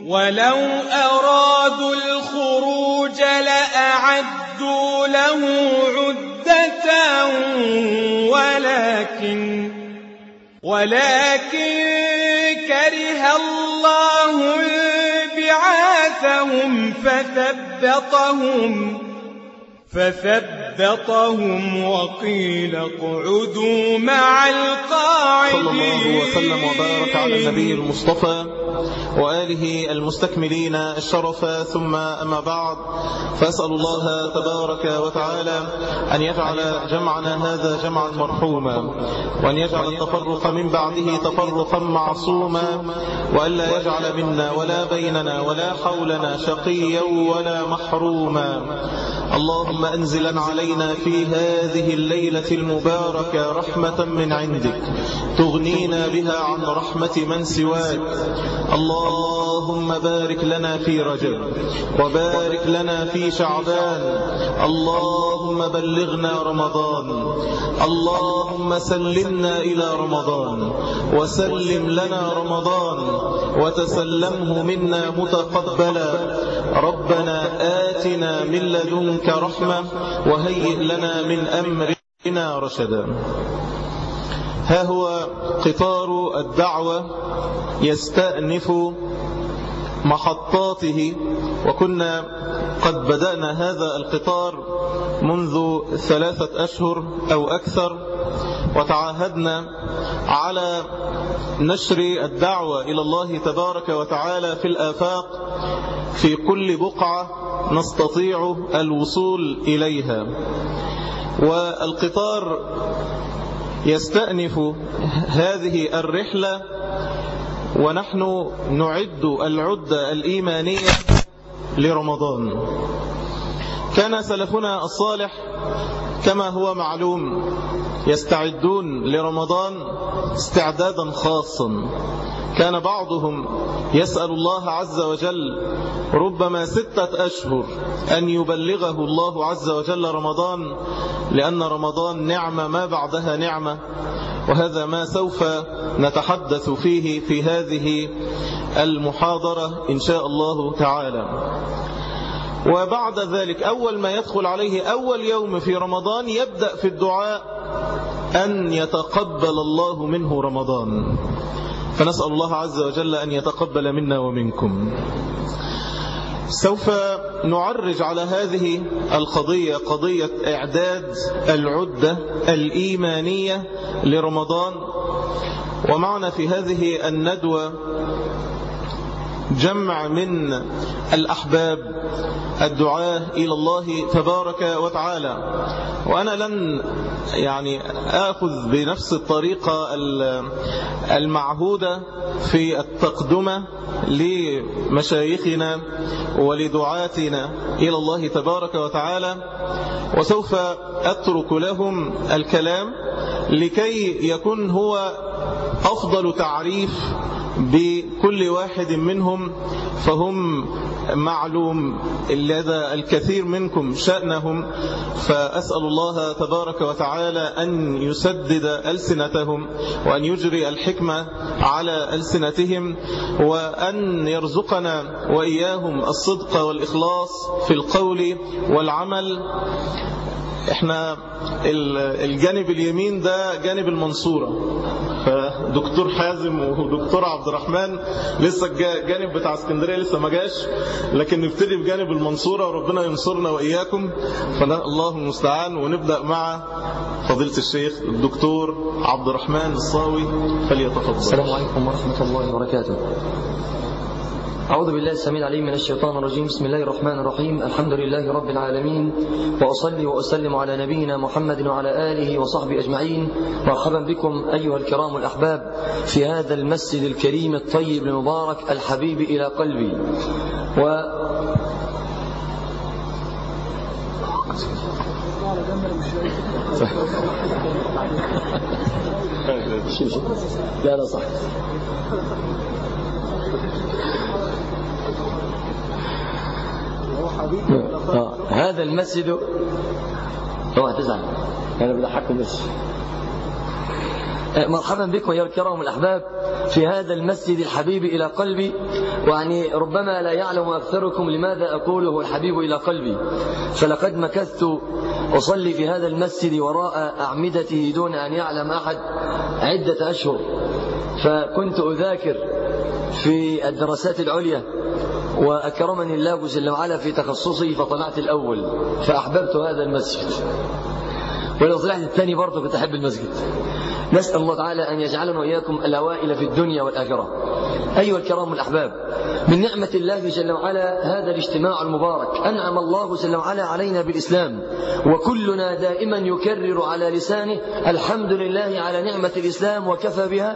ولو أرادوا الخروج لأعدوا له عدة ولكن ولكن كره الله بعاثهم فثبطهم فثبطهم وقيل اقعدوا مع القاعدين صلى الله وسلم وبارك على النبي المصطفى وآله المستكملين الشرف ثم أما بعد فأسأل الله تبارك وتعالى أن يجعل جمعنا هذا جمعا مرحوما وأن يجعل التفرق من بعده تفرقا معصوما وألا يجعل منا ولا بيننا ولا حولنا شقيا ولا محروما اللهم أنزلا علينا في هذه الليلة المباركة رحمة من عندك تغنينا بها عن رحمة من سواك اللهم بارك لنا في رجب وبارك لنا في شعبان اللهم بلغنا رمضان اللهم سلمنا إلى رمضان وسلم لنا رمضان وتسلمه منا متقبلا ربنا آتنا من لدنك رحمة وهيئ لنا من أمرنا رشدا ها هو قطار الدعوة يستأنف محطاته وكنا قد بدأنا هذا القطار منذ ثلاثة أشهر أو أكثر وتعاهدنا على نشر الدعوة إلى الله تبارك وتعالى في الآفاق في كل بقعة نستطيع الوصول إليها والقطار يستأنف هذه الرحلة ونحن نعد العدة الإيمانية لرمضان كان سلفنا الصالح كما هو معلوم يستعدون لرمضان استعدادا خاصا كان بعضهم يسأل الله عز وجل ربما ستة أشهر أن يبلغه الله عز وجل رمضان لأن رمضان نعمة ما بعدها نعمة وهذا ما سوف نتحدث فيه في هذه المحاضرة إن شاء الله تعالى وبعد ذلك أول ما يدخل عليه أول يوم في رمضان يبدأ في الدعاء أن يتقبل الله منه رمضان فنسأل الله عز وجل أن يتقبل منا ومنكم سوف نعرج على هذه القضية قضية إعداد العدة الإيمانية لرمضان ومعنا في هذه الندوة جمع من الأحباب الدعاة إلى الله تبارك وتعالى وأنا لن يعني آخذ بنفس الطريقة المعهودة في التقدمة لمشايخنا ولدعاتنا إلى الله تبارك وتعالى وسوف أترك لهم الكلام لكي يكون هو أفضل تعريف بكل واحد منهم فهم معلوم لدى الكثير منكم شأنهم فأسأل الله تبارك وتعالى أن يسدد ألسنتهم وأن يجري الحكمة على ألسنتهم وأن يرزقنا وإياهم الصدق والإخلاص في القول والعمل احنا الجانب اليمين ده جانب المنصورة فدكتور حازم ودكتور عبد الرحمن لسه الجانب بتاع اسكندرية لسه ما جاش لكن نبتدي بجانب المنصورة وربنا ينصرنا وإياكم فالله المستعان ونبدأ مع فضيلة الشيخ الدكتور عبد الرحمن الصاوي فليتفضل السلام عليكم ورحمة الله وبركاته أعوذ بالله السميع العليم من الشيطان الرجيم بسم الله الرحمن الرحيم الحمد لله رب العالمين وأصلي وأسلم على نبينا محمد وعلى آله وصحبه أجمعين مرحبا بكم أيها الكرام الأحباب في هذا المسجد الكريم الطيب المبارك الحبيب إلى قلبي و لا لا صح آه. هذا المسجد اوعى تزعل انا بضحككم بس مرحبا بكم يا الكرام الأحباب في هذا المسجد الحبيب إلى قلبي ويعني ربما لا يعلم أكثركم لماذا أقوله الحبيب إلى قلبي فلقد مكثت أصلي في هذا المسجد وراء أعمدته دون أن يعلم أحد عدة أشهر فكنت أذاكر في الدراسات العليا وأكرمني الله جل وعلا في تخصصي فطلعت الأول فأحببت هذا المسجد ولو طلعت الثاني برضه كنت أحب المسجد نسأل الله تعالى أن يجعلنا وإياكم الأوائل في الدنيا والآخرة أيها الكرام الأحباب من نعمة الله جل وعلا هذا الاجتماع المبارك أنعم الله جل وعلا علينا بالإسلام وكلنا دائما يكرر على لسانه الحمد لله على نعمة الإسلام وكفى بها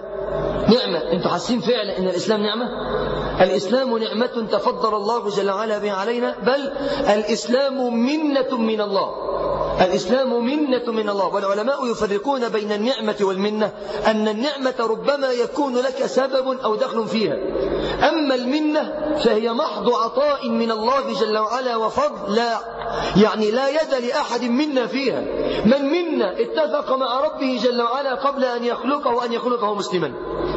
نعمة أنتم حاسين فعلا أن الإسلام نعمة الإسلام نعمة تفضل الله جل وعلا بها علينا بل الإسلام منة من الله الإسلام منة من الله والعلماء يفرقون بين النعمة والمنة أن النعمة ربما يكون لك سبب أو دخل فيها أما المنة فهي محض عطاء من الله جل وعلا وفضل لا يعني لا يد لأحد منا فيها من منا اتفق مع ربه جل وعلا قبل أن يخلقه أن يخلقه مسلما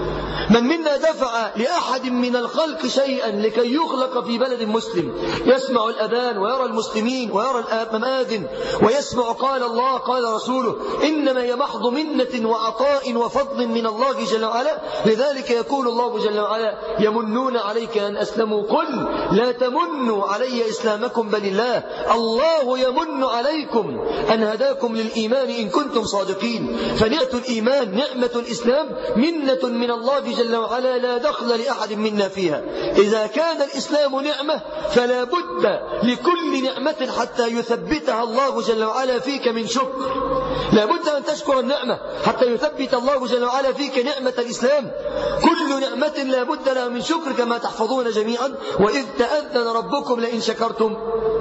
من منا دفع لأحد من الخلق شيئا لكي يخلق في بلد مسلم يسمع الأذان ويرى المسلمين ويرى المآذن ويسمع قال الله قال رسوله إنما هي محض منة وعطاء وفضل من الله جل وعلا لذلك يقول الله جل وعلا يمنون عليك أن أسلموا قل لا تمنوا علي إسلامكم بل الله الله يمن عليكم أن هداكم للإيمان إن كنتم صادقين فنعة الإيمان نعمة الإسلام منة من الله جل وعلا لا دخل لأحد منا فيها إذا كان الإسلام نعمة فلا بد لكل نعمة حتى يثبتها الله جل وعلا فيك من شكر لا بد أن تشكر النعمة حتى يثبت الله جل وعلا فيك نعمة الإسلام كل نعمة لا بد لها من شكر كما تحفظون جميعا وإذ تأذن ربكم لئن شكرتم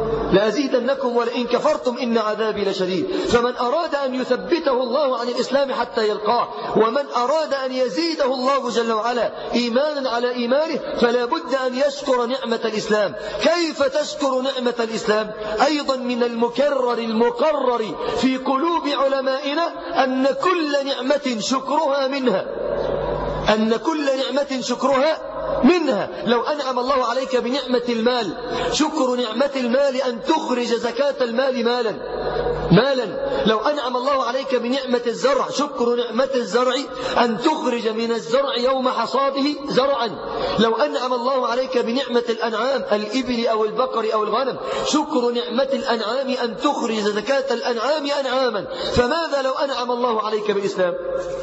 لأزيدنكم ولئن كفرتم إن عذابي لشديد فمن أراد أن يثبته الله عن الإسلام حتى يلقاه ومن أراد أن يزيده الله جل وعلا إيمانا على إيمانه فلا بد أن يشكر نعمة الإسلام كيف تشكر نعمة الإسلام أيضا من المكرر المقرر في قلوب علمائنا أن كل نعمة شكرها منها أن كل نعمة شكرها منها لو أنعم الله عليك بنعمة المال شكر نعمة المال أن تخرج زكاة المال مالا مالا لو أنعم الله عليك بنعمة الزرع شكر نعمة الزرع أن تخرج من الزرع يوم حصاده زرعا لو أنعم الله عليك بنعمة الأنعام الإبل أو البقر أو الغنم شكر نعمة الأنعام أن تخرج زكاة الأنعام أنعاما فماذا لو أنعم الله عليك بالإسلام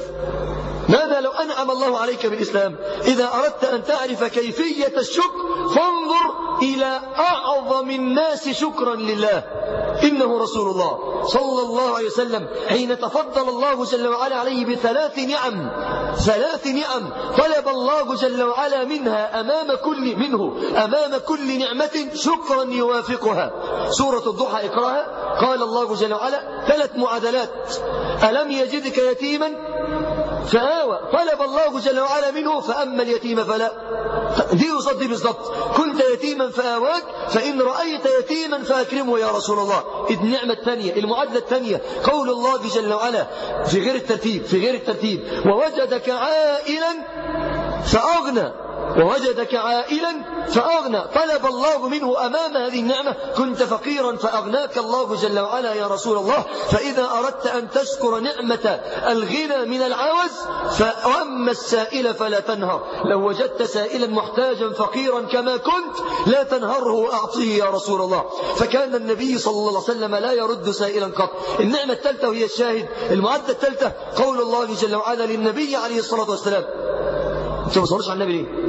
ماذا لو أنعم الله عليك بالإسلام إذا أردت أن تعرف كيفية الشكر فانظر إلى أعظم الناس شكرا لله إنه رسول الله صلى الله عليه وسلم حين تفضل الله جل وعلا عليه بثلاث نعم ثلاث نعم طلب الله جل وعلا منها أمام كل منه أمام كل نعمة شكرا يوافقها سورة الضحى اقراها قال الله جل وعلا ثلاث معادلات ألم يجدك يتيما فآوى طلب الله جل وعلا منه فأما اليتيم فلا دي وصدي بالضبط كنت يتيما فآواك فإن رأيت يتيما فأكرمه يا رسول الله النعمة الثانية المعادلة الثانية قول الله جل وعلا في غير الترتيب في غير الترتيب ووجدك عائلا فأغنى ووجدك عائلا فأغنى طلب الله منه أمام هذه النعمة كنت فقيرا فأغناك الله جل وعلا يا رسول الله فإذا أردت أن تشكر نعمة الغنى من العوز فأما السائل فلا تنهر لو وجدت سائلا محتاجا فقيرا كما كنت لا تنهره وأعطيه يا رسول الله فكان النبي صلى الله عليه وسلم لا يرد سائلا قط النعمة الثالثة وهي الشاهد المعدة الثالثة قول الله جل وعلا للنبي عليه الصلاة والسلام انت ما بتصليش على النبي ليه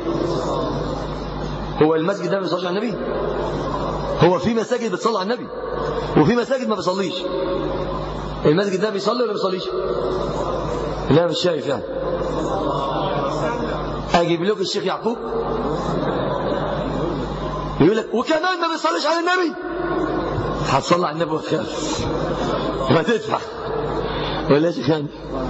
هو المسجد ده ما بيصليش على النبي هو في مساجد بتصلي على النبي وفي مساجد ما بيصليش المسجد ده بيصلي ولا ما بيصليش لا مش شايف يعني اجيب لك الشيخ يعقوب يقول لك وكمان ما بيصليش على النبي هتصلي على النبي وتخاف وهتدفع ولا يا شيخ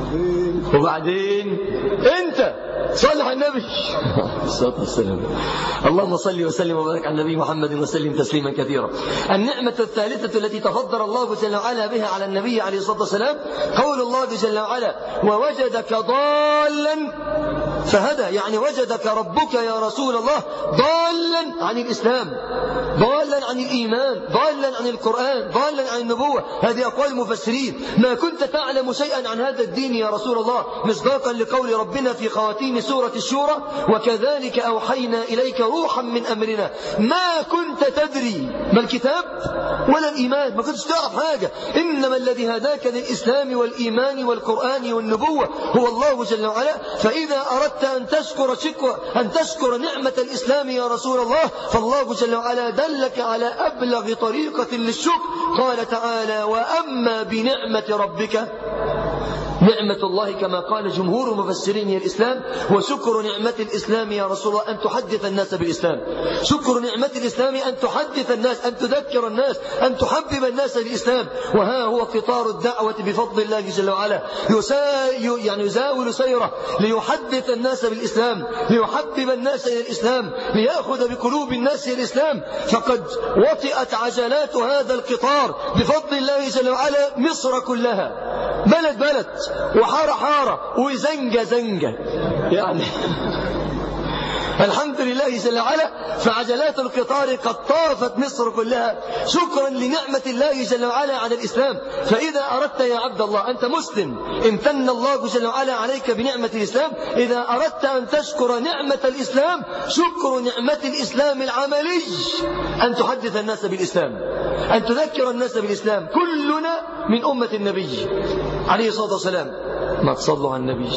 وبعدين انت صلح النبي الصلاة والسلام اللهم صل وسلم وبارك على النبي محمد وسلم تسليما كثيرا النعمة الثالثة التي تفضل الله جل وعلا بها على النبي عليه الصلاة والسلام قول الله جل وعلا ووجدك ضالا فهدى يعني وجدك ربك يا رسول الله ضالا عن الإسلام ضالا عن الإيمان ضالا عن القرآن ضالا عن النبوة هذه أقوال المفسرين ما كنت تعلم شيئا عن هذا الدين يا رسول الله مصداقا لقول ربنا في خواتيم سورة الشورى وكذلك أوحينا إليك روحا من أمرنا ما كنت تدري ما الكتاب ولا الإيمان ما كنتش تعرف حاجة إنما الذي هداك للإسلام والإيمان والقرآن والنبوة هو الله جل وعلا فإذا أردت أن تشكر شكر أن تشكر نعمة الإسلام يا رسول الله فالله جل وعلا دلك على أبلغ طريقة للشكر قال تعالى وأما بنعمة ربك نعمة الله كما قال جمهور المفسرين هي الإسلام وشكر نعمة الإسلام يا رسول الله أن تحدث الناس بالإسلام شكر نعمة الإسلام أن تحدث الناس أن تذكر الناس أن تحبب الناس للإسلام وها هو قطار الدعوة بفضل الله جل وعلا يسا يعني يزاول سيره ليحدث الناس بالإسلام ليحبب الناس إلى الإسلام ليأخذ بقلوب الناس إلى الإسلام فقد وطئت عجلات هذا القطار بفضل الله جل وعلا مصر كلها بلد بلد وحارة حارة وزنجة زنجة يعني الحمد لله جل وعلا فعجلات القطار قد طافت مصر كلها شكرا لنعمة الله جل وعلا على الإسلام فإذا أردت يا عبد الله أنت مسلم امتن الله جل وعلا عليك بنعمة الإسلام إذا أردت أن تشكر نعمة الإسلام شكر نعمة الإسلام العملي أن تحدث الناس بالإسلام أن تذكر الناس بالإسلام كلنا من أمة النبي عليه الصلاة والسلام ما تصلوا على النبي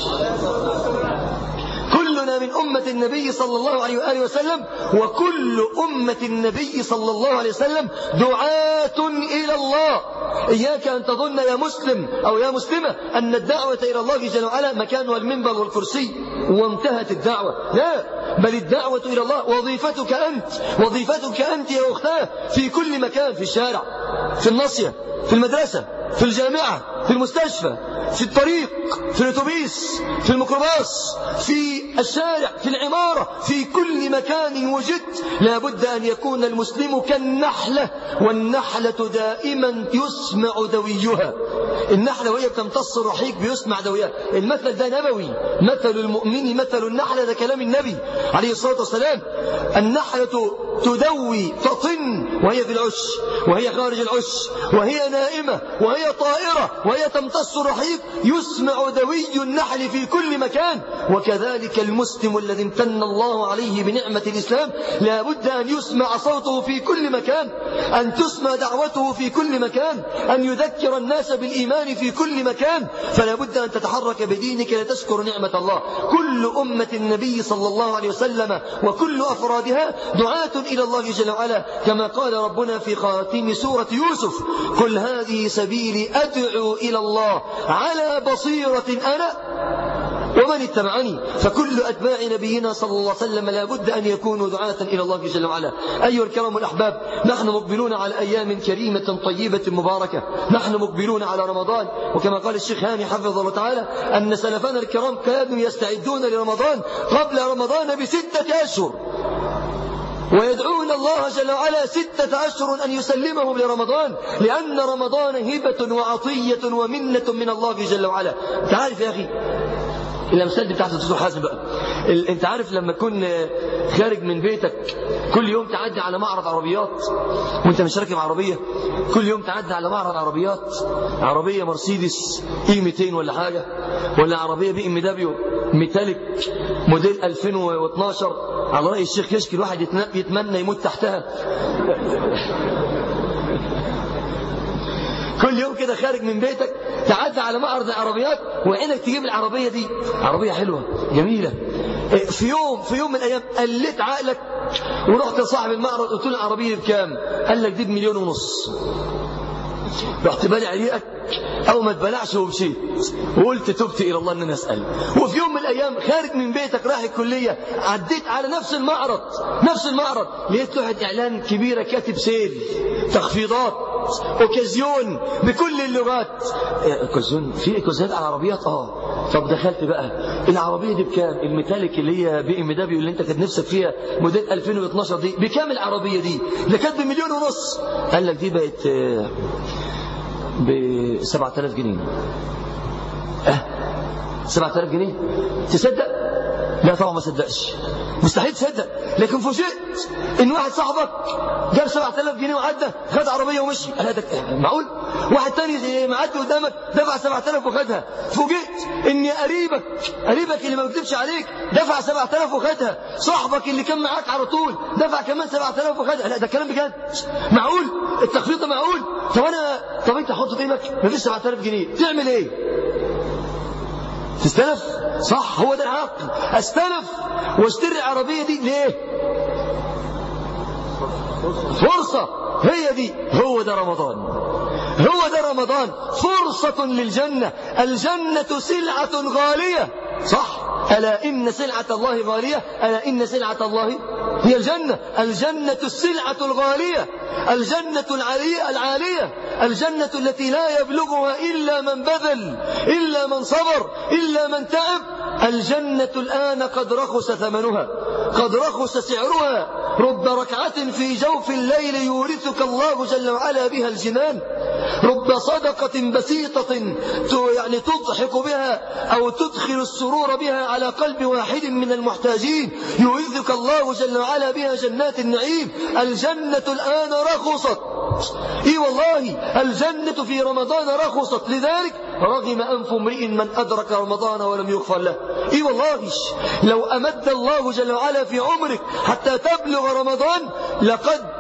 كلنا من أمة النبي صلى الله عليه وآله وسلم وكل أمة النبي صلى الله عليه وسلم دعاة إلى الله إياك أن تظن يا مسلم أو يا مسلمة أن الدعوة إلى الله جل وعلا مكانها المنبر والكرسي وانتهت الدعوة لا بل الدعوة إلى الله وظيفتك أنت وظيفتك أنت يا أختاه في كل مكان في الشارع في النصية في المدرسة في الجامعة في المستشفى في الطريق في الاتوبيس في الميكروباص في الشارع في العمارة في كل مكان وجدت لابد أن يكون المسلم كالنحلة والنحلة دائما يسمع دويها النحلة وهي بتمتص الرحيق بيسمع دويها المثل ده نبوي مثل المؤمن مثل النحلة ده كلام النبي عليه الصلاة والسلام النحلة تدوي تطن وهي في العش وهي خارج العش وهي نائمة وهي طائرة وهي تمتص الرحيق يسمع دوي النحل في كل مكان وكذلك المسلم الذي امتن الله عليه بنعمة الإسلام لا بد أن يسمع صوته في كل مكان أن تسمع دعوته في كل مكان أن يذكر الناس بالإيمان في كل مكان فلا بد أن تتحرك بدينك لتشكر نعمة الله كل أمة النبي صلى الله عليه وسلم وكل أفرادها دعاة إلى الله جل وعلا كما قال ربنا في خاتم سورة يوسف قل هذه سبيلي أدعو إلى الله على بصيرة أنا ومن اتبعني فكل أتباع نبينا صلى الله عليه وسلم لا بد أن يكونوا دعاة إلى الله جل وعلا أيها الكرام الأحباب نحن مقبلون على أيام كريمة طيبة مباركة نحن مقبلون على رمضان وكما قال الشيخ هاني حفظه الله تعالى أن سلفنا الكرام كانوا يستعدون لرمضان قبل رمضان بستة أشهر ويدعون الله جل وعلا ستة أشهر أن يسلمهم لرمضان لأن رمضان هبة وعطية ومنة من الله جل وعلا تعرف يا أخي الامثال دي بتاعت الدكتور حازم بقى ال... انت عارف لما تكون خارج من بيتك كل يوم تعدي على معرض عربيات وانت مش راكب عربيه كل يوم تعدي على معرض عربيات عربيه مرسيدس اي 200 ولا حاجه ولا عربيه بي ام دبليو ميتاليك موديل 2012 على راي الشيخ كشكي الواحد يتمنى يموت تحتها كل يوم كده خارج من بيتك تعدي على معرض العربيات وعينك تجيب العربية دي عربية حلوة جميلة في يوم في يوم من الأيام قلت عقلك ورحت لصاحب المعرض قلت له العربية بكام قال لك دي بمليون ونص رحت بالع ريقك أو ما تبلعش ومشيت وقلت تبت إلى الله أن أنا أسأل وفي يوم من الأيام خارج من بيتك رايح الكلية عديت على نفس المعرض نفس المعرض لقيت لوحة إعلان كبيرة كاتب سيل تخفيضات اوكازيون بكل اللغات اوكازيون في اوكازيونات على العربيات اه طب دخلت بقى العربيه دي بكام الميتاليك اللي هي بي ام دبليو اللي انت كانت نفسك فيها موديل 2012 دي بكام العربيه دي ده كانت بمليون ونص قال لك دي بقت ب 7000 جنيه اه 7000 جنيه تصدق لا طبعا ما صدقش مستحيل تصدق لكن فوجئت ان واحد صاحبك جاب 7000 جنيه وعدى خد عربيه ومشي قال هذا معقول واحد تاني معدي قدامك دفع 7000 وخدها فوجئت ان قريبك قريبك اللي ما بيكذبش عليك دفع 7000 وخدها صاحبك اللي كان معاك على طول دفع كمان 7000 وخدها لا ده كلام بجد معقول التخفيض ده معقول طب انا طب انت حط في ايدك مفيش 7000 جنيه تعمل ايه تستلف صح هو ده العقل استلف واشتري العربية دي ليه فرصة هي دي هو ده رمضان هو ده رمضان فرصة للجنة الجنة سلعة غالية صح ألا إن سلعة الله غالية ألا إن سلعة الله هي الجنة الجنة السلعة الغالية الجنة العالية العالية الجنة التي لا يبلغها إلا من بذل إلا من صبر إلا من تعب الجنة الآن قد رخص ثمنها قد رخص سعرها رب ركعة في جوف الليل يورثك الله جل وعلا بها الجنان رب صدقة بسيطة يعني تضحك بها أو تدخل السرور بها على قلب واحد من المحتاجين يورثك الله جل وعلا بها جنات النعيم الجنة الآن رخصت اي والله الجنة في رمضان رخصت لذلك رغم أنف امرئ من أدرك رمضان ولم يغفر له اي والله لو أمد الله جل وعلا في عمرك حتى تبلغ رمضان لقد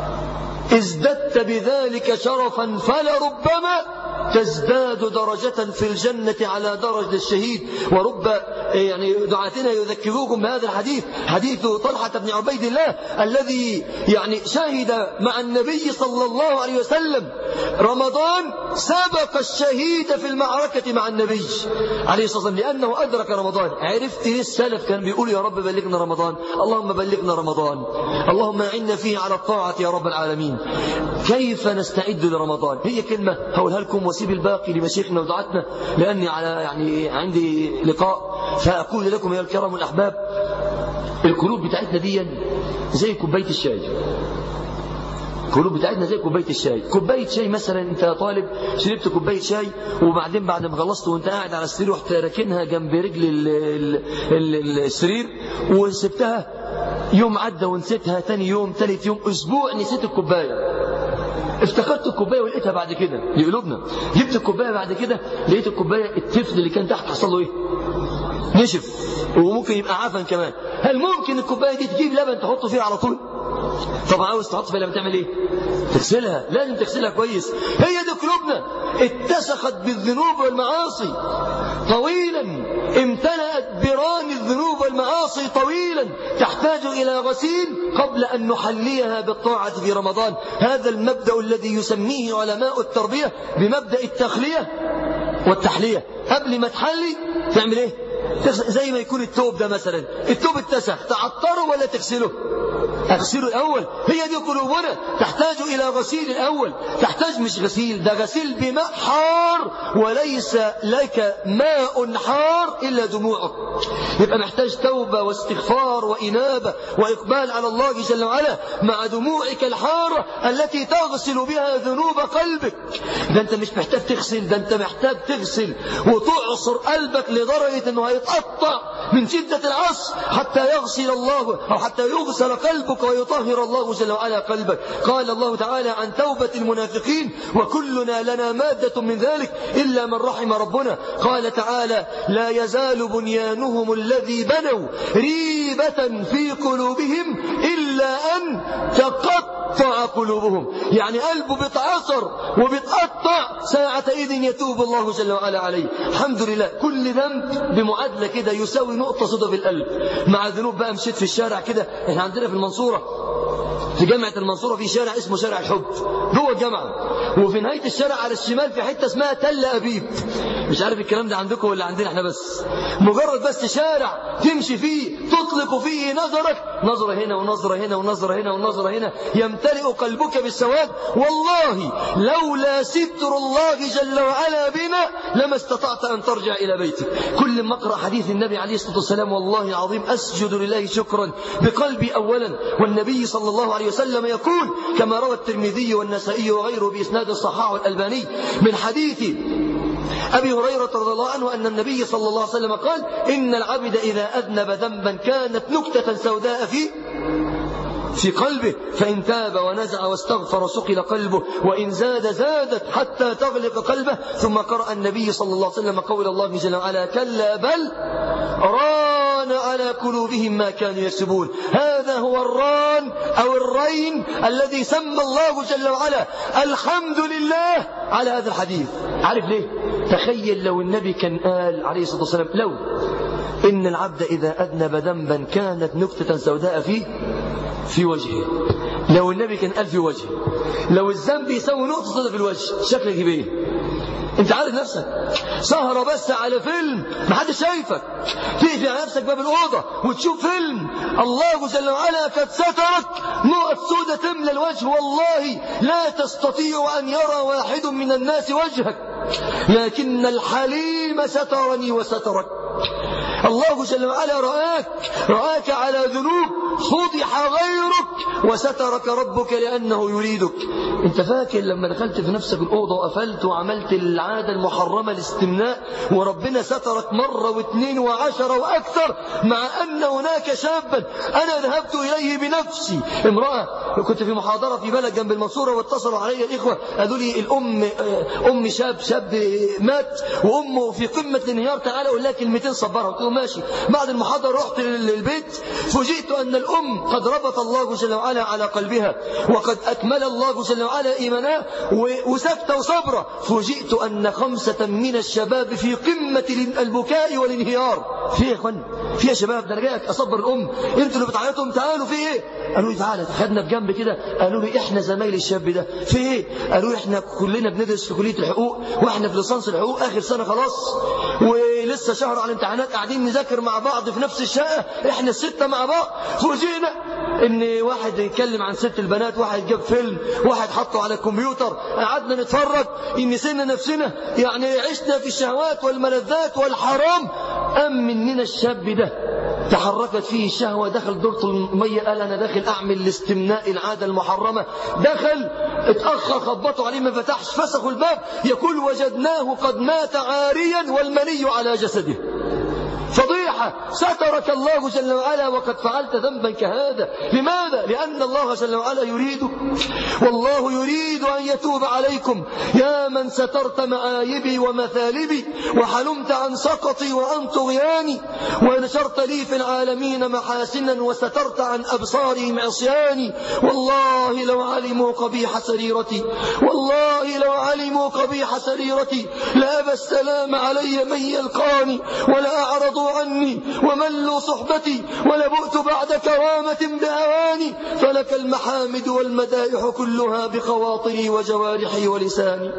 ازددت بذلك شرفا فلربما تزداد درجة في الجنة على درجة الشهيد ورب يعني دعاتنا يذكروكم بهذا الحديث حديث طلحة بن عبيد الله الذي يعني شهد مع النبي صلى الله عليه وسلم رمضان سبق الشهيد في المعركة مع النبي عليه الصلاة والسلام لأنه أدرك رمضان عرفت ليه السلف كان بيقول يا رب بلغنا رمضان اللهم بلغنا رمضان اللهم أعنا فيه على الطاعة يا رب العالمين كيف نستعد لرمضان هي كلمة هقولها لكم واسيب الباقي لمشيخنا ودعاتنا لأني على يعني عندي لقاء فأقول لكم يا الكرام الأحباب القلوب بتاعتنا دي زي كوباية الشاي القلوب بتاعتنا زي كوبايه الشاي كوبايه شاي مثلا انت طالب شربت كوبايه شاي وبعدين بعد ما خلصت وانت قاعد على السرير رحت راكنها جنب رجل ال ال ال السرير وسبتها يوم عدى ونسيتها تاني يوم تالت يوم اسبوع نسيت الكوبايه افتكرت الكوبايه ولقيتها بعد كده لقلوبنا جبت الكوبايه بعد كده لقيت الكوبايه الطفل اللي كان تحت حصل له ايه نشف وممكن يبقى عفن كمان هل ممكن الكوبايه دي تجيب لبن تحطه فيها على طول طب عاوز تحط فيها لما تعمل ايه تغسلها لازم تغسلها كويس هي دي قلوبنا اتسخت بالذنوب والمعاصي طويلا امتلأت بران الذنوب والمعاصي طويلا تحتاج إلى غسيل قبل أن نحليها بالطاعة في رمضان هذا المبدأ الذي يسميه علماء التربية بمبدأ التخلية والتحلية قبل ما تحلي تعمل ايه زي ما يكون التوب ده مثلا التوب اتسخ تعطره ولا تغسله اغسله الاول هي دي قلوبنا تحتاج الى غسيل الاول تحتاج مش غسيل ده غسيل بماء حار وليس لك ماء حار الا دموعك يبقى محتاج توبه واستغفار وانابه واقبال على الله جل وعلا مع دموعك الحاره التي تغسل بها ذنوب قلبك ده انت مش محتاج تغسل ده انت محتاج تغسل وتعصر قلبك لدرجه انه هيتقطع من شده العصر حتى يغسل الله او حتى يغسل قلبك ويطهر الله جل وعلا قلبك قال الله تعالى عن توبة المنافقين وكلنا لنا مادة من ذلك إلا من رحم ربنا قال تعالى لا يزال بنيانهم الذي بنوا ريبة في قلوبهم إلا أن تقطع قلوبهم يعني قلبه بيتعصر وبيتقطع ساعة إذ يتوب الله جل وعلا عليه الحمد لله كل ذنب بمعادلة كده يساوي نقطة صدى في القلب مع ذنوب بقى مشيت في الشارع كده احنا عندنا في المنصورة في جامعة المنصورة في شارع اسمه شارع الحب جوه الجامعة وفي نهاية الشارع على الشمال في حتة اسمها تل أبيب مش عارف الكلام ده عندكم ولا عندنا احنا بس مجرد بس شارع تمشي فيه تطلق فيه نظرك نظرة هنا ونظرة هنا ونظرة هنا ونظرة هنا يمتلئ قلبك بالسواد والله لولا ستر الله جل وعلا بنا لما استطعت أن ترجع إلى بيتك كل ما أقرأ حديث النبي عليه الصلاة والسلام والله العظيم أسجد لله شكرا بقلبي أولا والنبي صلى الله عليه وسلم يقول كما روى الترمذي والنسائي وغيره بإسناد الصحاح والألباني من حديث أبي هريرة رضي الله عنه أن النبي صلى الله عليه وسلم قال إن العبد إذا أذنب ذنبا كانت نكتة سوداء فيه في قلبه فإن تاب ونزع واستغفر سقل قلبه وإن زاد زادت حتى تغلق قلبه ثم قرأ النبي صلى الله عليه وسلم قول الله جل وعلا كلا بل ران على قلوبهم ما كانوا يكسبون هذا هو الران أو الرين الذي سمى الله جل وعلا الحمد لله على هذا الحديث عارف ليه تخيل لو النبي كان قال عليه الصلاة والسلام لو إن العبد إذا أذنب ذنبا كانت نكتة سوداء فيه في وجهه لو النبي كان قال في وجهه لو الذنب يسوي نقطة سوداء في الوجه شكلك يبقى ايه انت عارف نفسك سهرة بس على فيلم محدش شايفك تقفل على نفسك باب الأوضة وتشوف فيلم الله جل وعلا قد سترك نقط سودة تملى الوجه والله لا تستطيع أن يرى واحد من الناس وجهك لكن الحليم سترني وسترك الله جل وعلا رآك رآك على ذنوب فضح غيرك وسترك ربك لأنه يريدك انت فاكر لما دخلت في نفسك الأوضة وقفلت وعملت العادة المحرمة الاستمناء وربنا سترك مرة واثنين وعشرة وأكثر مع أن هناك شابا أنا ذهبت إليه بنفسي امرأة كنت في محاضرة في بلد جنب المنصورة واتصلوا علي الإخوة قالوا لي الأم أم شاب شاب مات وأمه في قمة الانهيار تعالى أقول لها كلمتين صبرها قلت له ماشي بعد المحاضرة رحت للبيت فوجئت أن الأم قد ربط الله جل وعلا على قلبها وقد أكمل الله جل وعلا إيمانها وسكت وصبرة فوجئت أن خمسة من الشباب في قمة البكاء والانهيار في يا إخوان في يا شباب ده أنا جايك أصبر الأم أنتوا اللي بتعيطوا تعالوا في إيه قالوا لي تعالى خدنا بجنب كده قالوا لي إحنا زمايل الشاب ده في إيه قالوا لي إحنا كلنا بندرس في كلية الحقوق وإحنا في ليسانس الحقوق آخر سنة خلاص ولسه شهر على الامتحانات قاعدين نذاكر مع بعض في نفس الشقة إحنا الستة مع بعض فوجئنا ان واحد يتكلم عن ست البنات واحد جاب فيلم واحد حطه على الكمبيوتر قعدنا نتفرج ان نسينا نفسنا يعني عشنا في الشهوات والملذات والحرام ام مننا الشاب ده تحركت فيه الشهوة دخل دورة المية قال أنا داخل أعمل الاستمناء العادة المحرمة دخل اتأخر خبطوا عليه ما فتحش فسخوا الباب يقول وجدناه قد مات عاريا والمني على جسده فضيحة سترك الله جل وعلا وقد فعلت ذنبا كهذا لماذا؟ لأن الله جل وعلا يريد والله يريد أن يتوب عليكم يا من سترت معايبي ومثالبي وحلمت عن سقطي وعن طغياني ونشرت لي في العالمين محاسنا وسترت عن أبصارهم عصياني والله لو علموا قبيح سريرتي والله لو علموا قبيح سريرتي لأبى السلام علي من يلقاني ولا أعرض أعرضوا عني وملوا صحبتي ولبؤت بعد كرامة بهواني فلك المحامد والمدائح كلها بخواطري وجوارحي ولساني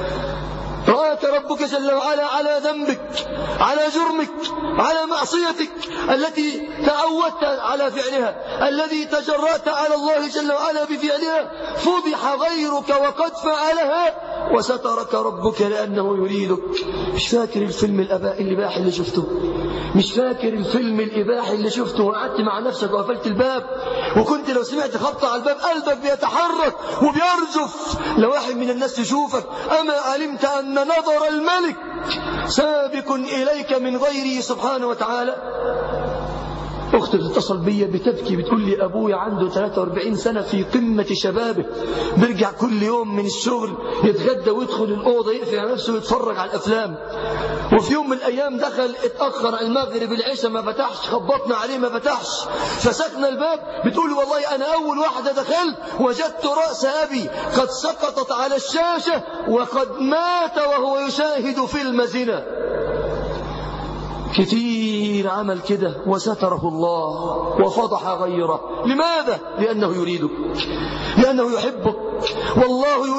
رآك ربك جل وعلا على ذنبك على جرمك على معصيتك التي تعودت على فعلها الذي تجرأت على الله جل وعلا بفعلها فضح غيرك وقد فعلها وسترك ربك لأنه يريدك مش فاكر الفيلم الأباء الإباحي اللي شفته مش فاكر الفيلم الإباحي اللي شفته وقعدت مع نفسك وقفلت الباب وكنت لو سمعت خبطة على الباب قلبك بيتحرك وبيرجف لو واحد من الناس يشوفك أما علمت أن نظر الملك سابق إليك من غيره سبحانه وتعالى أختي بتتصل بيا بتبكي بتقول لي أبويا عنده 43 سنة في قمة شبابه بيرجع كل يوم من الشغل يتغدى ويدخل الأوضة يقفل على نفسه ويتفرج على الأفلام وفي يوم من الأيام دخل اتأخر على المغرب العشاء ما فتحش خبطنا عليه ما فتحش فسكنا الباب بتقول والله أنا أول واحدة دخلت وجدت رأس أبي قد سقطت على الشاشة وقد مات وهو يشاهد فيلم زنا كثير عمل كده وستره الله وفضح غيره لماذا؟ لأنه يريدك لأنه يحبك والله يريد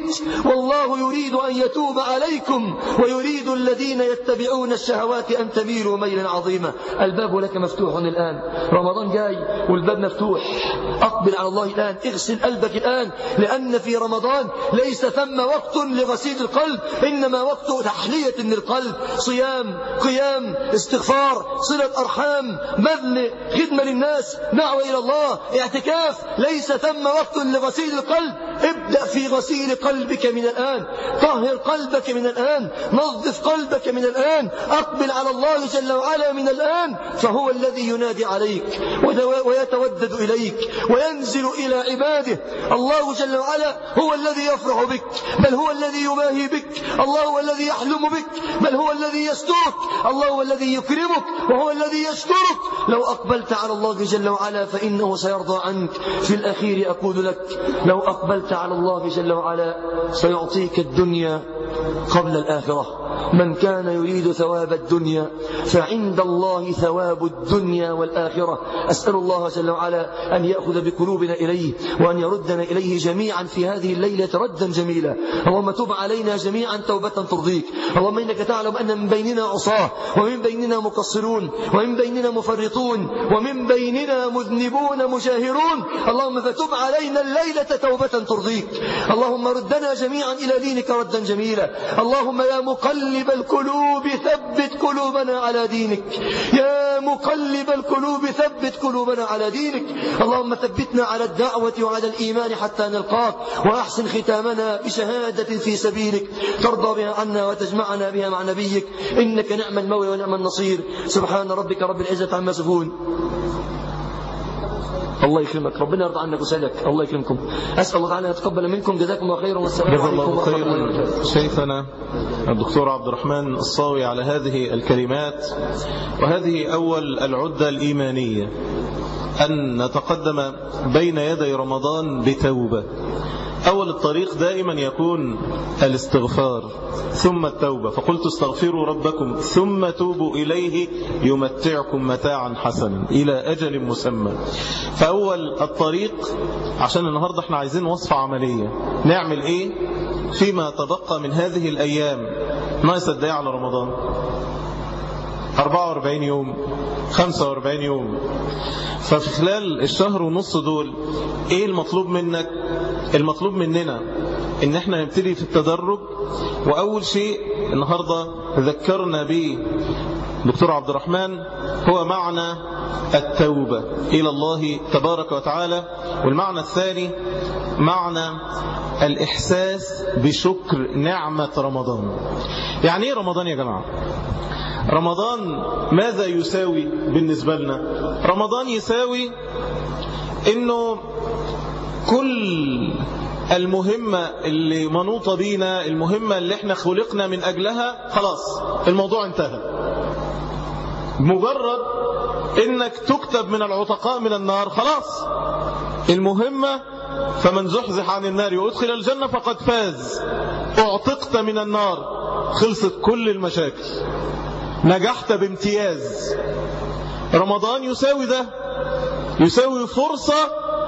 والله يريد أن يتوب عليكم ويريد الذين يتبعون الشهوات أن تميلوا ميلا عظيما الباب لك مفتوح الآن رمضان جاي والباب مفتوح أقبل على الله الآن اغسل قلبك الآن لأن في رمضان ليس ثم وقت لغسيل القلب إنما وقت تحلية للقلب صيام قيام استغفار صلة أرحام بذل خدمة للناس دعوة إلى الله اعتكاف ليس ثم وقت لغسيل القلب ابدأ في غسيل قلبك من الآن طهر قلبك من الآن نظف قلبك من الآن أقبل على الله جل وعلا من الآن فهو الذي ينادي عليك ويتودد إليك وينزل إلى عباده الله جل وعلا هو الذي يفرح بك بل هو الذي يباهي بك الله هو الذي يحلم بك بل هو الذي يسترك الله هو الذي يكرمك وهو الذي يسترك لو أقبلت على الله جل وعلا فإنه سيرضى عنك في الأخير أقول لك لو أقبلت على الله جل وعلا سيعطيك الدنيا قبل الآخرة من كان يريد ثواب الدنيا فعند الله ثواب الدنيا والآخرة أسأل الله جل وعلا أن يأخذ بقلوبنا إليه وأن يردنا إليه جميعا في هذه الليلة ردا جميلا اللهم تب علينا جميعا توبة ترضيك اللهم إنك تعلم أن من بيننا عصاه ومن بيننا مقصرون ومن بيننا مفرطون ومن بيننا مذنبون مجاهرون اللهم فتب علينا الليلة توبة ترضيك اللهم ردنا جميعا إلى دينك ردا جميلا اللهم يا مقلب القلوب ثبت قلوبنا على دينك يا مقلب القلوب ثبت قلوبنا على دينك اللهم ثبتنا على الدعوة وعلى الإيمان حتى نلقاك وأحسن ختامنا بشهادة في سبيلك ترضى بها عنا وتجمعنا بها مع نبيك إنك نعم المولى ونعم النصير سبحان ربك رب العزة عما يصفون الله يكرمك ربنا يرضى عنك وسعدك الله يكرمكم أسأل الله تعالى يتقبل منكم جزاكم الله خيرا والسلام جزا عليكم الله ورحمة الله خيرا وبركاته شيخنا الدكتور عبد الرحمن الصاوي على هذه الكلمات وهذه أول العدة الإيمانية أن نتقدم بين يدي رمضان بتوبة أول الطريق دائما يكون الاستغفار ثم التوبة فقلت استغفروا ربكم ثم توبوا إليه يمتعكم متاعا حسنا إلى أجل مسمى فأول الطريق عشان النهاردة احنا عايزين وصفة عملية نعمل ايه فيما تبقى من هذه الأيام ناقص قد ايه على رمضان 44 يوم 45 يوم ففي خلال الشهر ونص دول ايه المطلوب منك المطلوب مننا ان احنا نبتدي في التدرج واول شيء النهاردة ذكرنا به دكتور عبد الرحمن هو معنى التوبة إلى الله تبارك وتعالى والمعنى الثاني معنى الإحساس بشكر نعمة رمضان يعني إيه رمضان يا جماعة رمضان ماذا يساوي بالنسبة لنا رمضان يساوي انه كل المهمة اللي منوطة بينا المهمة اللي احنا خلقنا من اجلها خلاص الموضوع انتهى مجرد انك تكتب من العتقاء من النار خلاص المهمة فمن زحزح عن النار وادخل الجنة فقد فاز اعتقت من النار خلصت كل المشاكل نجحت بامتياز رمضان يساوي ده يساوي فرصة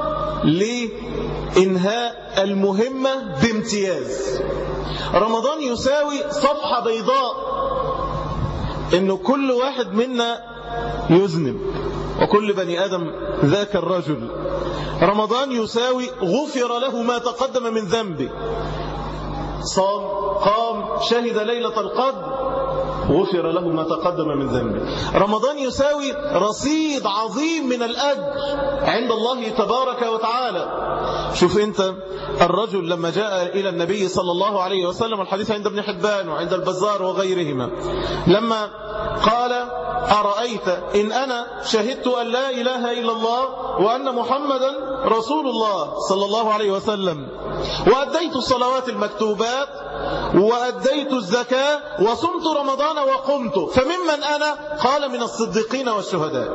لإنهاء المهمة بامتياز رمضان يساوي صفحة بيضاء إنه كل واحد منا يذنب وكل بني آدم ذاك الرجل رمضان يساوي غفر له ما تقدم من ذنبه صام قام شهد ليلة القدر غفر له ما تقدم من ذنبه رمضان يساوي رصيد عظيم من الأجر عند الله تبارك وتعالى شوف أنت الرجل لما جاء إلى النبي صلى الله عليه وسلم الحديث عند ابن حبان وعند البزار وغيرهما لما قال أرأيت إن أنا شهدت أن لا إله إلا الله وأن محمدا رسول الله صلى الله عليه وسلم وأديت الصلوات المكتوبات وأديت الزكاة وصمت رمضان وقمت فممن أنا قال من الصديقين والشهداء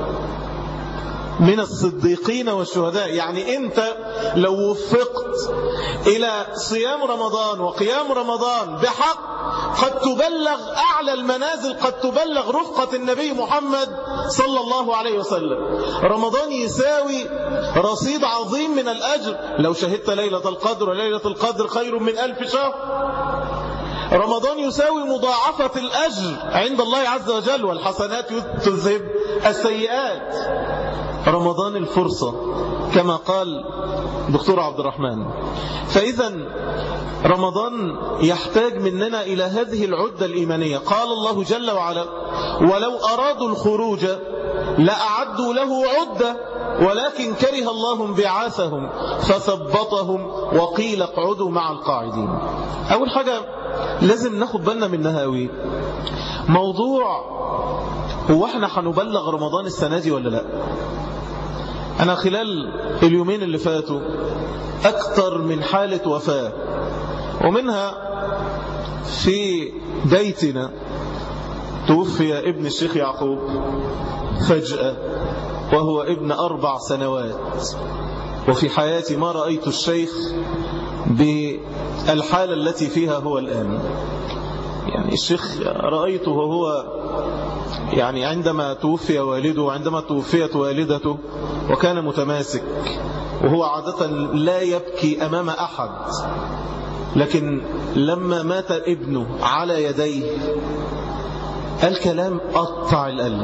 من الصديقين والشهداء يعني أنت لو وفقت إلى صيام رمضان وقيام رمضان بحق قد تبلغ أعلى المنازل قد تبلغ رفقة النبي محمد صلى الله عليه وسلم رمضان يساوي رصيد عظيم من الأجر لو شهدت ليلة القدر وليلة القدر خير من ألف شهر رمضان يساوي مضاعفة الأجر عند الله عز وجل والحسنات تذهب السيئات رمضان الفرصة كما قال دكتور عبد الرحمن فإذا رمضان يحتاج مننا إلى هذه العدة الإيمانية قال الله جل وعلا ولو أرادوا الخروج لأعدوا له عدة ولكن كره الله انبعاثهم فثبطهم وقيل اقعدوا مع القاعدين أول حاجة لازم ناخد بالنا من نهاوي موضوع هو احنا هنبلغ رمضان السنة دي ولا لا أنا خلال اليومين اللي فاتوا أكثر من حالة وفاة ومنها في بيتنا توفي ابن الشيخ يعقوب فجأة وهو ابن أربع سنوات وفي حياتي ما رأيت الشيخ بالحالة التي فيها هو الآن يعني الشيخ رأيته وهو يعني عندما توفي والده وعندما توفيت والدته وكان متماسك وهو عادة لا يبكي أمام أحد لكن لما مات ابنه على يديه الكلام قطع القلب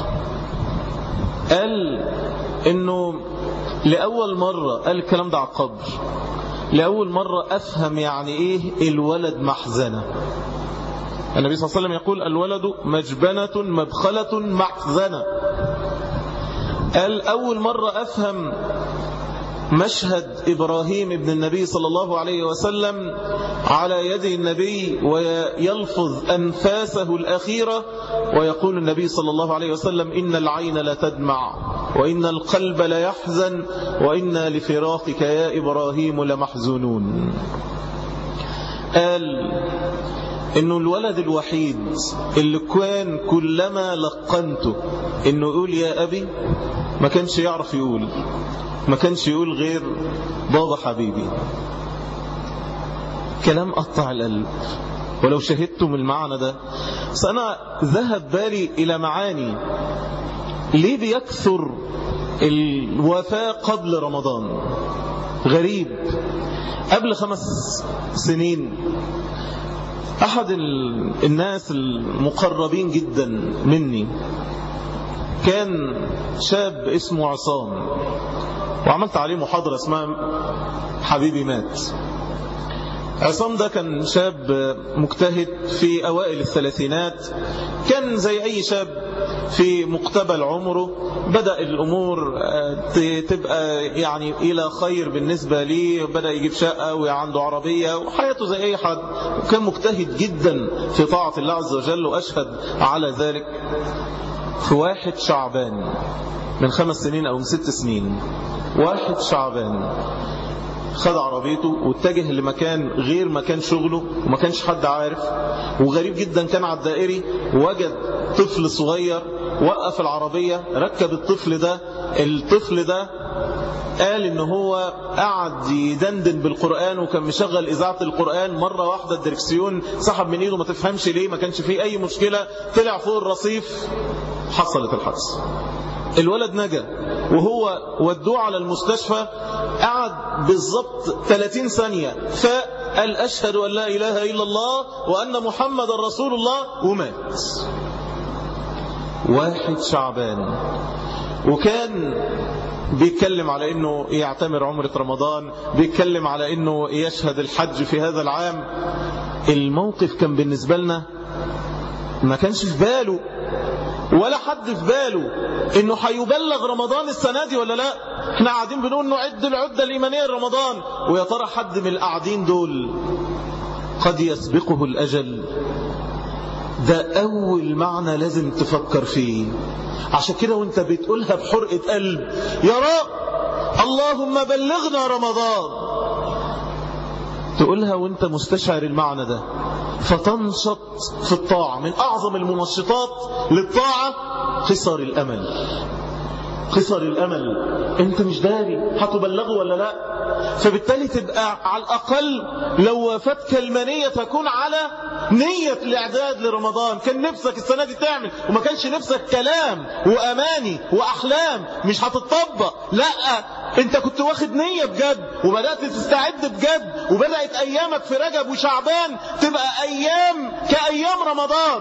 قال انه لأول مرة قال الكلام ده على القبر لأول مرة أفهم يعني إيه الولد محزنة النبي صلى الله عليه وسلم يقول الولد مجبنة مبخلة محزنة قال أول مرة أفهم مشهد إبراهيم ابن النبي صلى الله عليه وسلم على يد النبي ويلفظ أنفاسه الأخيرة ويقول النبي صلى الله عليه وسلم إن العين لا تدمع وإن القلب لا يحزن وإنا لفراقك يا إبراهيم لمحزونون قال انه الولد الوحيد اللي كان كلما لقنته انه يقول يا ابي ما كانش يعرف يقول ما كانش يقول غير بابا حبيبي كلام قطع القلب ولو شهدتم المعنى ده فأنا ذهب بالي إلى معاني ليه بيكثر الوفاة قبل رمضان غريب قبل خمس سنين أحد الناس المقربين جدا مني كان شاب اسمه عصام وعملت عليه محاضرة اسمها حبيبي مات عصام ده كان شاب مجتهد في أوائل الثلاثينات كان زي أي شاب في مقتبل عمره بدأ الأمور تبقى يعني إلى خير بالنسبة ليه بدأ يجيب شقة وعنده عربية وحياته زي أي حد وكان مجتهد جدا في طاعة الله عز وجل وأشهد على ذلك في واحد شعبان من خمس سنين أو من ست سنين واحد شعبان خد عربيته واتجه لمكان غير مكان شغله وما كانش حد عارف وغريب جدا كان على الدائري وجد طفل صغير وقف العربية ركب الطفل ده الطفل ده قال ان هو قعد يدندن بالقرآن وكان مشغل إذاعة القرآن مرة واحدة الدركسيون سحب من ايده ما تفهمش ليه ما كانش فيه أي مشكلة طلع فوق الرصيف حصلت الحادثة الولد نجا وهو ودوه على المستشفى قعد بالضبط 30 ثانية فقال أشهد أن لا إله إلا الله وأن محمد رسول الله ومات واحد شعبان وكان بيتكلم على انه يعتمر عمرة رمضان بيتكلم على انه يشهد الحج في هذا العام الموقف كان بالنسبة لنا ما كانش في باله ولا حد في باله انه هيبلغ رمضان السنة دي ولا لا احنا قاعدين بنقول نعد العدة الإيمانية لرمضان ويا ترى حد من القاعدين دول قد يسبقه الأجل ده أول معنى لازم تفكر فيه عشان كده وانت بتقولها بحرقة قلب يا رب اللهم بلغنا رمضان تقولها وانت مستشعر المعنى ده فتنشط في الطاعة من أعظم المنشطات للطاعة قصر الأمل قصر الأمل أنت مش داري هتبلغه ولا لا فبالتالي تبقى على الأقل لو وافتك المنية تكون على نية الإعداد لرمضان كان نفسك السنة دي تعمل وما كانش نفسك كلام وأماني وأحلام مش هتطبق لا انت كنت واخد نية بجد وبدأت تستعد بجد وبدأت أيامك في رجب وشعبان تبقى أيام كأيام رمضان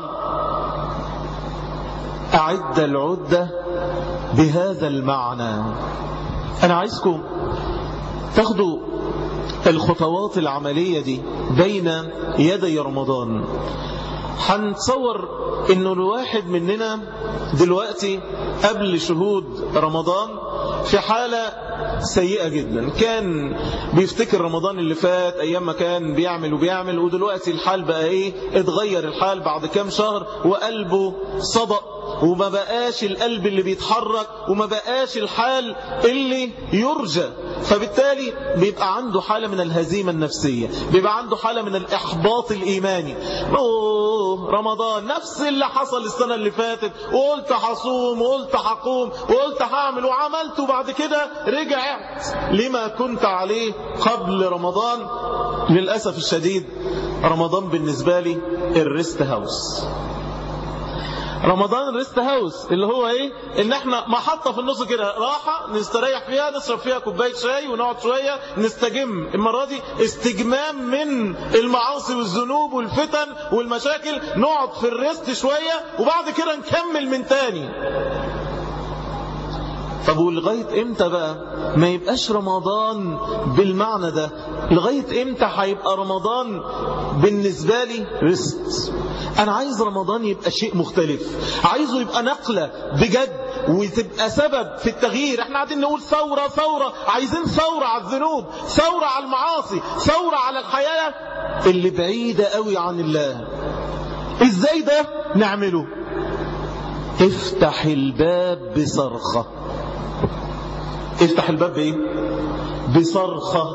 أعد العدة بهذا المعنى أنا عايزكم تاخدوا الخطوات العملية دي بين يدي رمضان هنتصور انه الواحد مننا دلوقتي قبل شهود رمضان في حالة سيئة جدا كان بيفتكر رمضان اللي فات ايام ما كان بيعمل وبيعمل ودلوقتي الحال بقى ايه اتغير الحال بعد كام شهر وقلبه صدق وما بقاش القلب اللي بيتحرك وما بقاش الحال اللي يرجى فبالتالي بيبقى عنده حالة من الهزيمة النفسية بيبقى عنده حالة من الإحباط الإيماني أوه رمضان نفس اللي حصل السنة اللي فاتت وقلت هصوم وقلت هقوم وقلت هعمل وعملت وبعد كده رجعت لما كنت عليه قبل رمضان للأسف الشديد رمضان بالنسبة لي الريست هاوس رمضان الريست هاوس اللي هو ايه ان احنا محطه في النص كده راحه نستريح فيها نشرب فيها كوبايه شاي ونقعد شويه نستجم المره دي استجمام من المعاصي والذنوب والفتن والمشاكل نقعد في الريست شويه وبعد كده نكمل من تاني طب ولغاية امتى بقى ما يبقاش رمضان بالمعنى ده لغاية امتى هيبقى رمضان بالنسبة لي ريست انا عايز رمضان يبقى شيء مختلف عايزه يبقى نقلة بجد وتبقى سبب في التغيير احنا قاعدين نقول ثورة ثورة عايزين ثورة على الذنوب ثورة على المعاصي ثورة على الحياة اللي بعيدة قوي عن الله ازاي ده نعمله افتح الباب بصرخة افتح الباب بايه بصرخة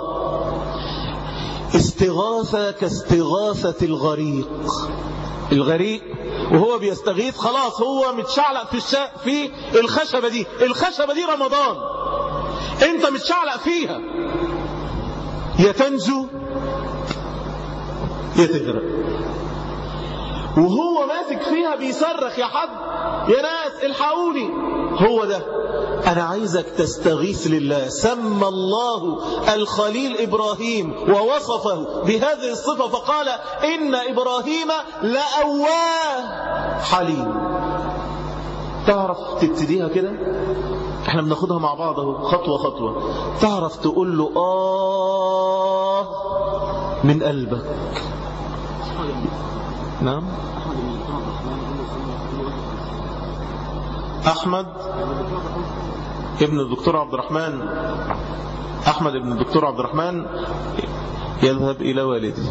استغاثة كاستغاثة الغريق الغريق وهو بيستغيث خلاص هو متشعلق في الشا... في الخشبة دي الخشبة دي رمضان انت متشعلق فيها يا تنجو يا تغرق وهو ماسك فيها بيصرخ يا حد يا ناس الحقوني هو ده أنا عايزك تستغيث لله سمى الله الخليل إبراهيم ووصفه بهذه الصفة فقال إن إبراهيم لأواه حليم تعرف تبتديها كده احنا بناخدها مع بعض اهو خطوة خطوة تعرف تقول له آه من قلبك نعم أحمد ابن الدكتور عبد الرحمن أحمد ابن الدكتور عبد الرحمن يذهب إلى والده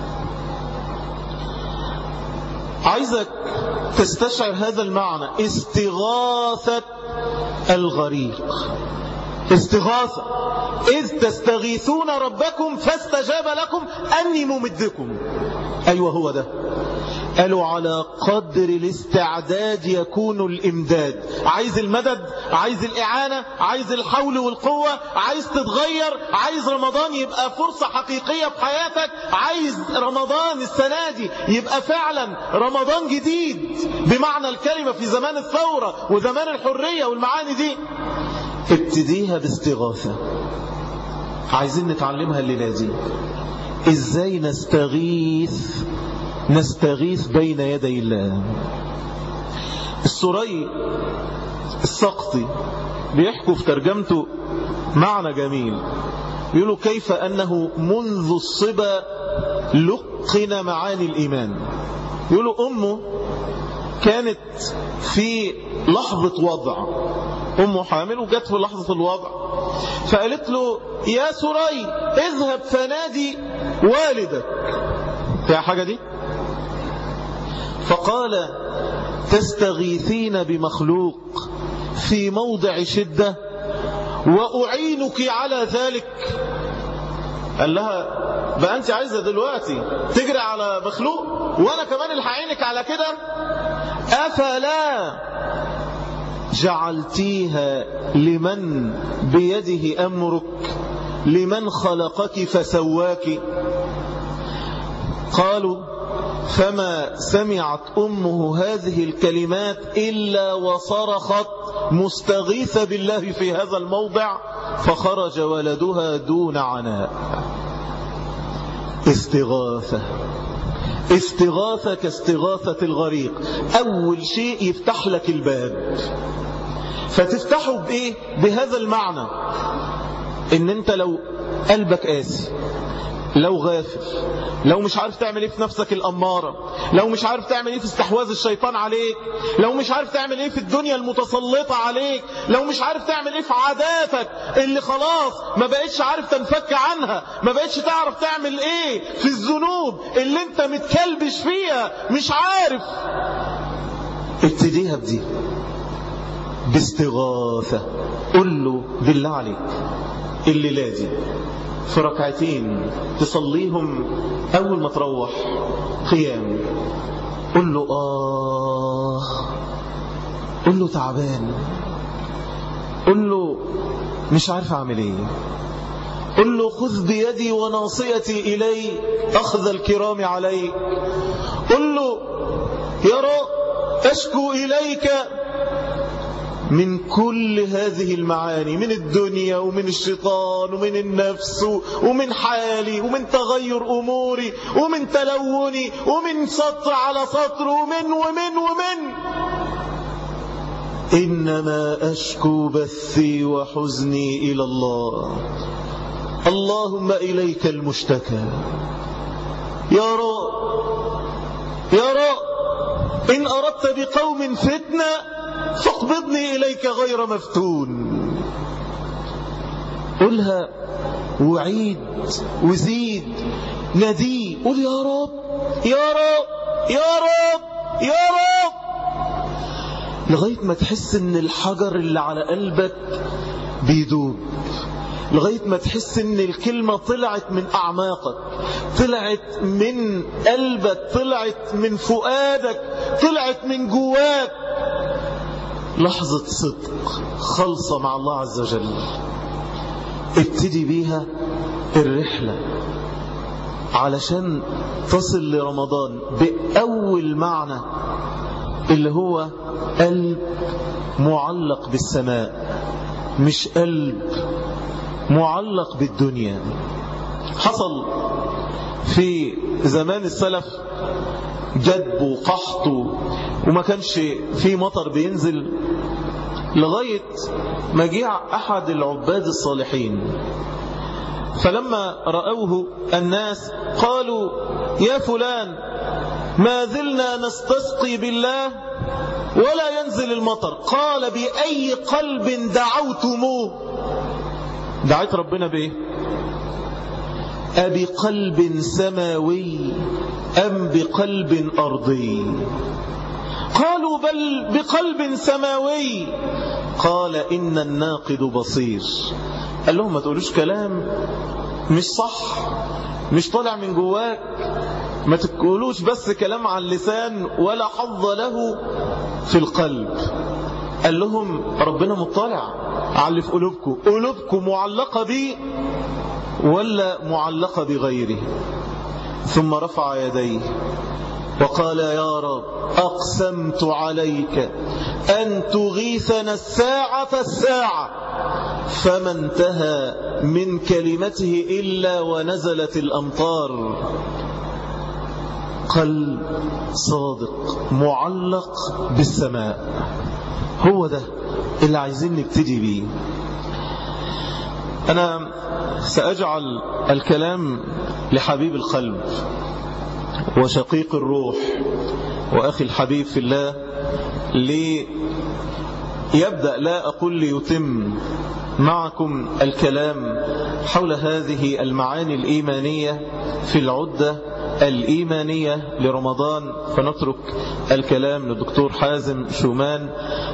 عايزك تستشعر هذا المعنى استغاثة الغريق استغاثة إذ تستغيثون ربكم فاستجاب لكم أني ممدكم أيوة هو ده قالوا على قدر الاستعداد يكون الإمداد عايز المدد عايز الإعانة عايز الحول والقوة عايز تتغير عايز رمضان يبقى فرصة حقيقية في حياتك عايز رمضان السنة دي يبقى فعلا رمضان جديد بمعنى الكلمة في زمان الثورة وزمان الحرية والمعاني دي ابتديها باستغاثة عايزين نتعلمها الليلة دي ازاي نستغيث نستغيث بين يدي الله السوري السقطي بيحكوا في ترجمته معنى جميل يقولوا كيف أنه منذ الصبا لقن معاني الإيمان يقولوا أمه كانت في لحظة وضع أمه حامل وجت في لحظة الوضع فقالت له يا سري اذهب فنادي والدك يا حاجة دي فقال تستغيثين بمخلوق في موضع شدة وأعينك على ذلك قال لها بقى أنت عايزة دلوقتي تجري على مخلوق وأنا كمان اللي هعينك على كده أفلا جعلتيها لمن بيده أمرك لمن خلقك فسواك قالوا فما سمعت أمه هذه الكلمات إلا وصرخت مستغيثة بالله في هذا الموضع فخرج ولدها دون عناء استغاثة استغاثة كاستغاثة الغريق أول شيء يفتح لك الباب فتفتحه بإيه؟ بهذا المعنى إن أنت لو قلبك قاسي لو غافل لو مش عارف تعمل ايه في نفسك الأمارة لو مش عارف تعمل ايه في استحواذ الشيطان عليك لو مش عارف تعمل ايه في الدنيا المتسلطة عليك لو مش عارف تعمل ايه في عاداتك اللي خلاص ما بقتش عارف تنفك عنها ما بقتش تعرف تعمل ايه في الذنوب اللي انت متكلبش فيها مش عارف ابتديها بدي باستغاثة قل له بالله عليك الليلة دي في ركعتين تصليهم أول ما تروح قيام قل له آه قل له تعبان قل له مش عارف أعمل إيه قل له خذ بيدي وناصيتي إلي أخذ الكرام عليك قل له يا رب أشكو إليك من كل هذه المعاني من الدنيا ومن الشيطان ومن النفس ومن حالي ومن تغير أموري ومن تلوني ومن سطر على سطر ومن ومن ومن إنما أشكو بثي وحزني إلى الله اللهم إليك المشتكى يا رب يا رب إن أردت بقوم فتنة فاقبضني إليك غير مفتون قلها وعيد وزيد ندي قل يا رب يا رب يا رب يا رب لغاية ما تحس ان الحجر اللي على قلبك بيدوب لغاية ما تحس ان الكلمة طلعت من أعماقك طلعت من قلبك طلعت من فؤادك طلعت من جواك لحظة صدق خلصة مع الله عز وجل ابتدي بيها الرحلة علشان تصل لرمضان بأول معنى اللي هو قلب معلق بالسماء مش قلب معلق بالدنيا حصل في زمان السلف جدب وقحط وما كانش في مطر بينزل لغاية ما جاء أحد العباد الصالحين فلما رأوه الناس قالوا يا فلان ما زلنا نستسقي بالله ولا ينزل المطر قال بأي قلب دعوتموه دعيت ربنا بإيه أبي قلب سماوي أم بقلب أرضي قالوا بل بقلب سماوي قال إن الناقد بصير قال لهم ما تقولوش كلام مش صح مش طالع من جواك ما تقولوش بس كلام على اللسان ولا حظ له في القلب قال لهم ربنا مطلع على اللي في قلوبكم قلوبكم معلقة بي ولا معلقة بغيره ثم رفع يديه وقال يا رب أقسمت عليك أن تغيثنا الساعة الساعة فما انتهى من كلمته إلا ونزلت الأمطار قلب صادق معلق بالسماء هو ده اللي عايزين نبتدي بيه أنا سأجعل الكلام لحبيب القلب وشقيق الروح وأخي الحبيب في الله ليبدأ لا أقول ليتم معكم الكلام حول هذه المعاني الإيمانية في العدة الإيمانية لرمضان فنترك الكلام للدكتور حازم شومان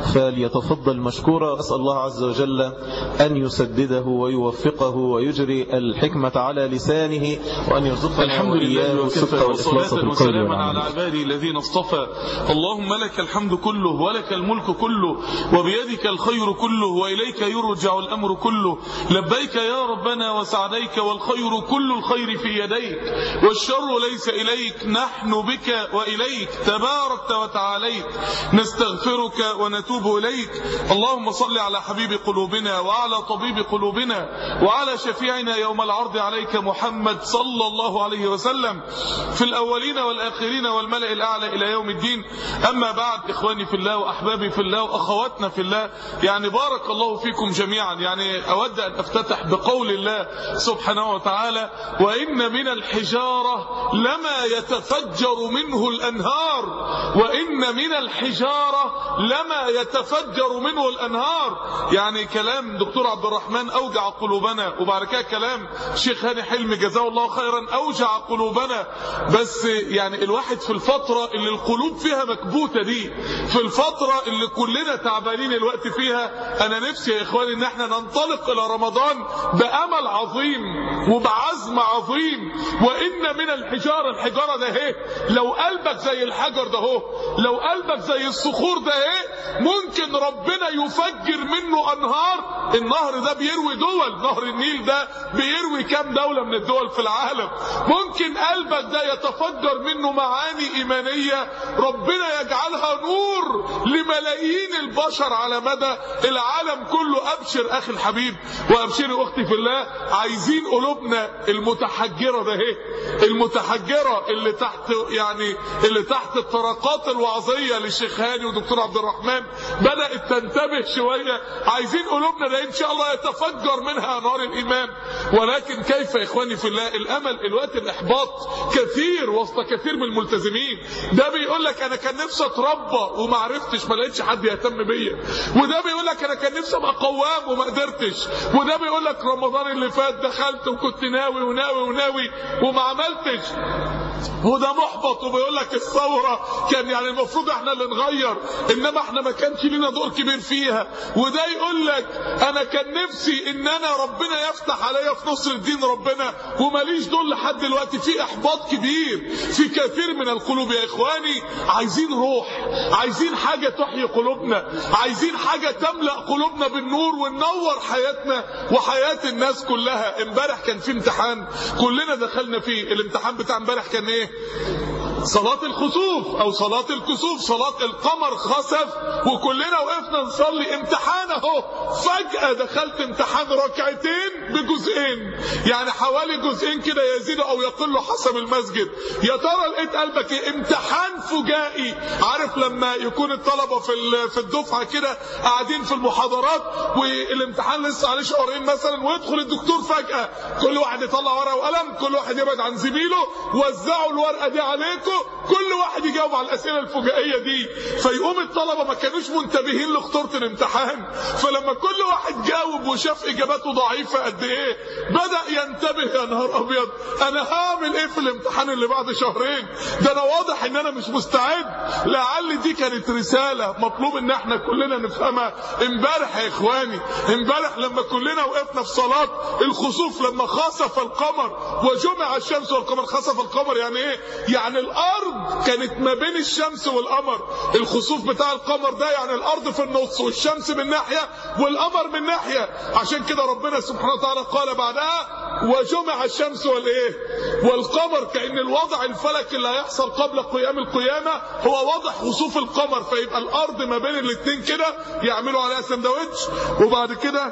فليتفضل مشكورا أسأل الله عز وجل أن يسدده ويوفقه ويجري الحكمة على لسانه وأن يرزقنا الحمد لله وإياه وكفى الصدق والإخلاص في وصلاة القول وسلاما والعمل على عبادي الذين اصطفى اللهم لك الحمد كله ولك الملك كله وبيدك الخير كله وإليك يرجع الأمر كله لبيك يا ربنا وسعديك والخير كل الخير في يديك والشر ليس إليك نحن بك وإليك تباركت وتعاليت نستغفرك ونتوب إليك اللهم صل على حبيب قلوبنا وعلى طبيب قلوبنا وعلى شفيعنا يوم العرض عليك محمد صلى الله عليه وسلم في الأولين والآخرين والملأ الأعلى إلى يوم الدين أما بعد إخواني في الله وأحبابي في الله وأخواتنا في الله يعني بارك الله فيكم جميعا يعني أود أن أفتتح بقول الله سبحانه وتعالى وإن من الحجارة لما يتفجر منه الأنهار وإن من الحجارة لما يتفجر منه الأنهار يعني كلام دكتور عبد الرحمن أوجع قلوبنا وبعد كده كلام شيخ هاني حلمي جزاه الله خيرا أوجع قلوبنا بس يعني الواحد في الفترة اللي القلوب فيها مكبوتة دي في الفترة اللي كلنا تعبانين الوقت فيها أنا نفسي يا إخواني إن احنا ننطلق إلى رمضان بأمل عظيم وبعزم عظيم وإن من الحجارة الحجارة ده اهي لو قلبك زي الحجر ده اهو لو قلبك زي الصخور ده اهي ممكن ربنا يفجر منه أنهار النهر ده بيروي دول نهر النيل ده بيروي كام دولة من الدول في العالم ممكن قلبك ده يتفجر منه معاني إيمانية ربنا يجعلها نور لملايين البشر على مدى العالم كله أبشر أخي الحبيب وأبشري أختي في الله عايزين قلوبنا المتحجرة ده اهي المتحجرة اللي تحت يعني اللي تحت الطرقات الوعظية للشيخ هاني ودكتور عبد الرحمن بدأت تنتبه شوية عايزين قلوبنا ده إن شاء الله يتفجر منها أنهار الإيمان ولكن كيف يا إخواني في الله الأمل الوقت الإحباط كثير وسط كثير من الملتزمين ده بيقول لك أنا كان نفسي أتربى وما عرفتش ما لقيتش حد يهتم بيا وده بيقول لك أنا كان نفسي أبقى قوام وما قدرتش وده بيقول لك رمضان اللي فات دخلت وكنت ناوي وناوي وناوي وما عملتش وده محبط وبيقول لك الثوره كان يعني المفروض احنا اللي نغير انما احنا ما كانش لنا دور كبير فيها وده يقول لك انا كان نفسي ان انا ربنا يفتح عليا في نصر الدين ربنا وماليش دور لحد دلوقتي في احباط كبير في كثير من القلوب يا اخواني عايزين روح عايزين حاجه تحيي قلوبنا عايزين حاجه تملا قلوبنا بالنور وننور حياتنا وحياه الناس كلها امبارح كان في امتحان كلنا دخلنا فيه الامتحان بتاع امبارح كان ايه صلاة الخسوف او صلاة الكسوف صلاة القمر خسف وكلنا وقفنا نصلي امتحان اهو فجأة دخلت امتحان ركعتين بجزئين يعني حوالي جزئين كده يزيدوا او يقلوا حسب المسجد يا ترى لقيت قلبك ايه امتحان فجائي عارف لما يكون الطلبة في في الدفعة كده قاعدين في المحاضرات والامتحان لسه عليه شهرين مثلا ويدخل الدكتور فجأة كل واحد يطلع ورقة وقلم كل واحد يبعد عن زميله وزعوا الورقة دي عليكم كل واحد يجاوب على الأسئلة الفجائية دي فيقوم الطلبة ما كانوش منتبهين لخطورة الامتحان فلما كل واحد جاوب وشاف إجاباته ضعيفة قد إيه بدأ ينتبه يا نهار أبيض أنا هعمل إيه في الامتحان اللي بعد شهرين ده أنا واضح إن أنا مش مستعد لعل دي كانت رسالة مطلوب إن إحنا كلنا نفهمها امبارح يا إخواني امبارح لما كلنا وقفنا في صلاة الخسوف لما خسف القمر وجمع الشمس والقمر خسف القمر يعني إيه يعني الأرض كانت ما بين الشمس والقمر الخسوف بتاع القمر ده يعني الارض في النص والشمس من ناحيه والقمر من ناحيه عشان كده ربنا سبحانه وتعالى قال بعدها وجمع الشمس والايه والقمر كان الوضع الفلكي اللي هيحصل قبل قيام القيامه هو وضع خسوف القمر فيبقى الارض ما بين الاثنين كده يعملوا عليها سندوتش وبعد كده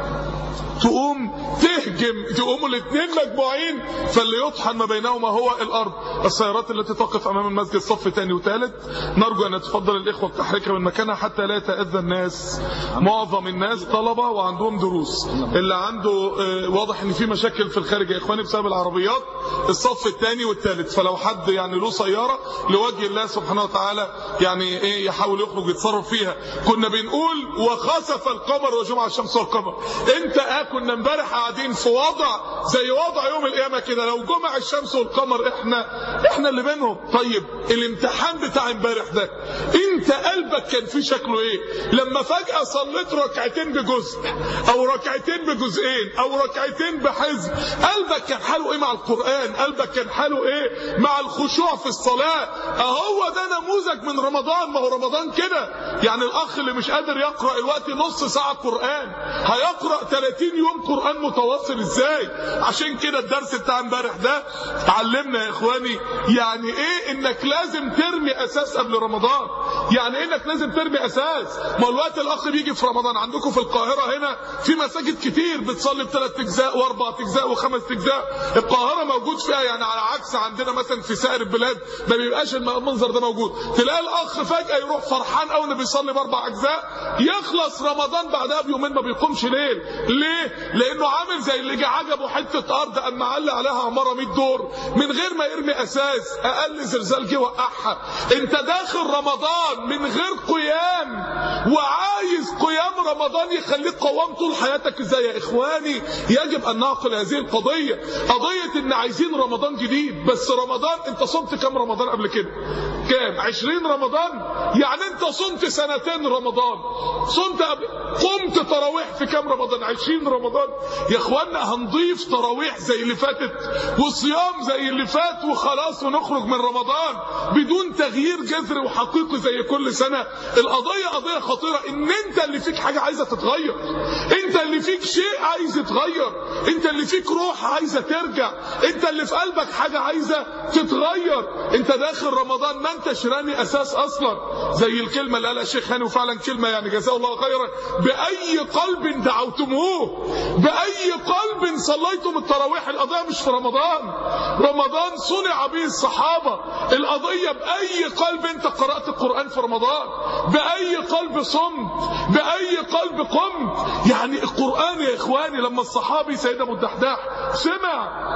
تقوم تهجم تقوموا الاثنين مجموعين فاللي يطحن ما بينهما هو الارض السيارات التي تقف امام المسجد صف ثاني وثالث نرجو ان يتفضل الاخوه بتحركها من مكانها حتى لا يتاذى الناس معظم الناس طلبه وعندهم دروس اللي عنده آه، واضح ان في مشاكل في الخارج يا اخواني بسبب العربيات الصف الثاني والثالث فلو حد يعني له سياره لوجه الله سبحانه وتعالى يعني ايه يحاول يخرج يتصرف فيها كنا بنقول وخسف القمر وجمع الشمس والقمر انت اكل كنا امبارح قاعدين في وضع زي وضع يوم القيامه كده لو جمع الشمس والقمر احنا احنا اللي بينهم طيب الامتحان بتاع امبارح ده انت قلبك كان فيه شكله ايه لما فجاه صليت ركعتين بجزء او ركعتين بجزئين او ركعتين بحزب قلبك كان حاله ايه مع القران قلبك كان حاله ايه مع الخشوع في الصلاه اهو ده نموذج من رمضان ما هو رمضان كده يعني الاخ اللي مش قادر يقرا الوقت نص ساعه قران هيقرا 30 يوم قران متواصل ازاي عشان كده الدرس بتاع امبارح ده علمنا يا اخواني يعني ايه انك لازم ترمي اساس قبل رمضان يعني ايه انك لازم ترمي اساس ما الوقت الاخ بيجي في رمضان عندكم في القاهره هنا في مساجد كتير بتصلي بثلاث اجزاء واربع اجزاء وخمس اجزاء القاهره موجود فيها يعني على عكس عندنا مثلا في سائر البلاد ما بيبقاش المنظر ده موجود تلاقي الاخ فجاه يروح فرحان قوي انه بيصلي باربع اجزاء يخلص رمضان بعدها بيومين ما بيقومش ليل ليه لانه عامل زي اللي جه عجبه حته ارض قام معلق عليها عماره 100 دور من غير ما يرمي اساس اقل زلزال جه وقعها انت داخل رمضان من غير قيام وعايز قيام رمضان يخليك قوام طول حياتك ازاي يا اخواني يجب ان نعقل هذه القضيه قضيه ان عايزين رمضان جديد بس رمضان انت صمت كام رمضان قبل كده كام 20 رمضان يعني انت صمت سنتين رمضان صمت قبل قمت تراويح في كام رمضان 20 رمضان يا اخوانا هنضيف تراويح زي اللي فاتت وصيام زي اللي فات وخلاص ونخرج من رمضان بدون تغيير جذري وحقيقي زي كل سنه القضيه قضيه خطيره ان انت اللي فيك حاجه عايزه تتغير انت اللي فيك شيء عايز يتغير انت اللي فيك روح عايزه ترجع انت اللي في قلبك حاجه عايزه تتغير انت داخل رمضان ما انتش رامي اساس اصلا زي الكلمه اللي قالها الشيخ هاني وفعلا كلمه يعني جزاه الله خيرا باي قلب دعوتموه باي قلب صليتم التراويح القضيه مش في رمضان رمضان صنع به الصحابه القضيه باي قلب انت قرات القران في رمضان باي قلب صمت باي قلب قمت يعني القران يا اخواني لما الصحابي سيدنا ابو الدحداح سمع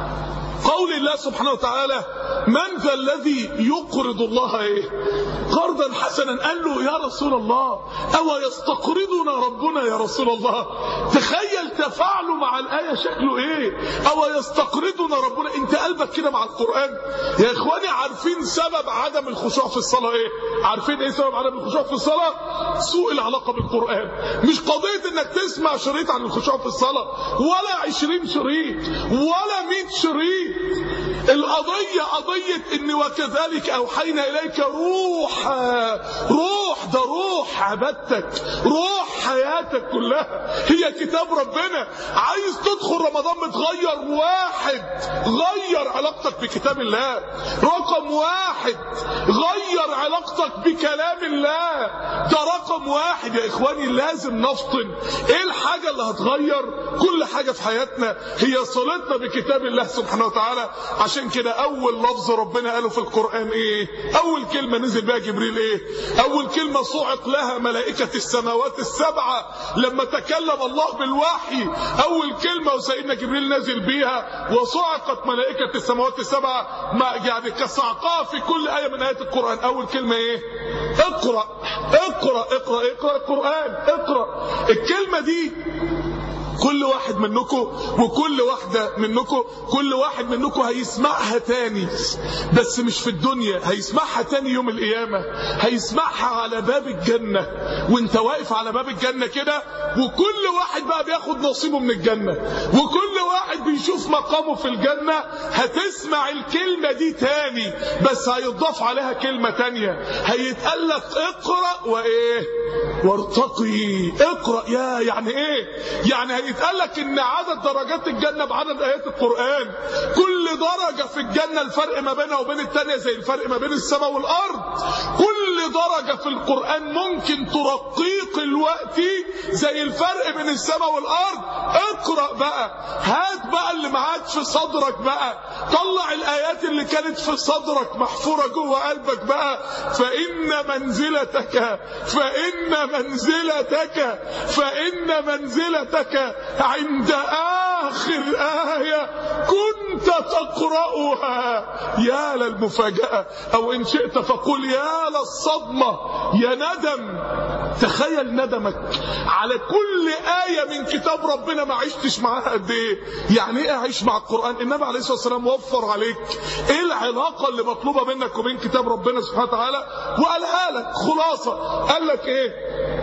قول الله سبحانه وتعالى من ذا الذي يقرض الله ايه قرضا حسنا قال له يا رسول الله او يستقرضنا ربنا يا رسول الله تخيل تفاعله مع الايه شكله ايه او يستقرضنا ربنا انت قلبك كده مع القران يا اخواني عارفين سبب عدم الخشوع في الصلاه ايه عارفين ايه سبب عدم الخشوع في الصلاه سوء العلاقه بالقران مش قضيه انك تسمع شريط عن الخشوع في الصلاه ولا عشرين شريط ولا مئة شريط القضية قضية ان وكذلك اوحينا اليك روح روح ده روح عبادتك روح حياتك كلها هي كتاب ربنا عايز تدخل رمضان متغير واحد غير علاقتك بكتاب الله رقم واحد غير علاقتك بكلام الله ده رقم واحد يا اخواني لازم نفطن ايه الحاجة اللي هتغير كل حاجة في حياتنا هي صلتنا بكتاب الله سبحانه وتعالى عشان كده اول لفظ ربنا قاله في القرآن ايه اول كلمة نزل بها جبريل ايه اول كلمة صعق لها ملائكة السماوات السبعة لما تكلم الله بالوحي اول كلمة وسيدنا جبريل نزل بيها وصعقت ملائكة السماوات السبعة ما يعني كصعقها في كل آية من آيات القرآن اول كلمة ايه اقرأ اقرأ اقرأ اقرأ القرآن اقرأ الكلمة دي كل واحد منكم وكل واحدة منكم كل واحد منكم هيسمعها تاني بس مش في الدنيا هيسمعها تاني يوم القيامة هيسمعها على باب الجنة وانت واقف على باب الجنة كده وكل واحد بقى بياخد نصيبه من الجنة وكل واحد بيشوف مقامه في الجنة هتسمع الكلمة دي تاني بس هيضاف عليها كلمة تانية هيتقال لك اقرأ وايه وارتقي اقرأ يا يعني ايه يعني هيتقال لك ان عدد درجات الجنة بعدد ايات القرآن كل درجة في الجنة الفرق ما بينها وبين التانية زي الفرق ما بين السماء والارض كل درجة في القرآن ممكن ترقيق الوقت زي الفرق بين السماء والارض اقرأ بقى هات بقى اللي معاك في صدرك بقى طلع الايات اللي كانت في صدرك محفورة جوه قلبك بقى فان منزلتك فان منزلتك فان منزلتك عند آخر آية كنت تقرأها يا للمفاجأة أو إن شئت فقل يا للصدمة يا ندم تخيل ندمك على كل آية من كتاب ربنا ما عشتش معاها قد إيه يعني إيه أعيش مع القرآن النبي عليه الصلاة والسلام وفر عليك إيه العلاقة اللي مطلوبة منك وبين كتاب ربنا سبحانه وتعالى وقالها لك خلاصة قال لك إيه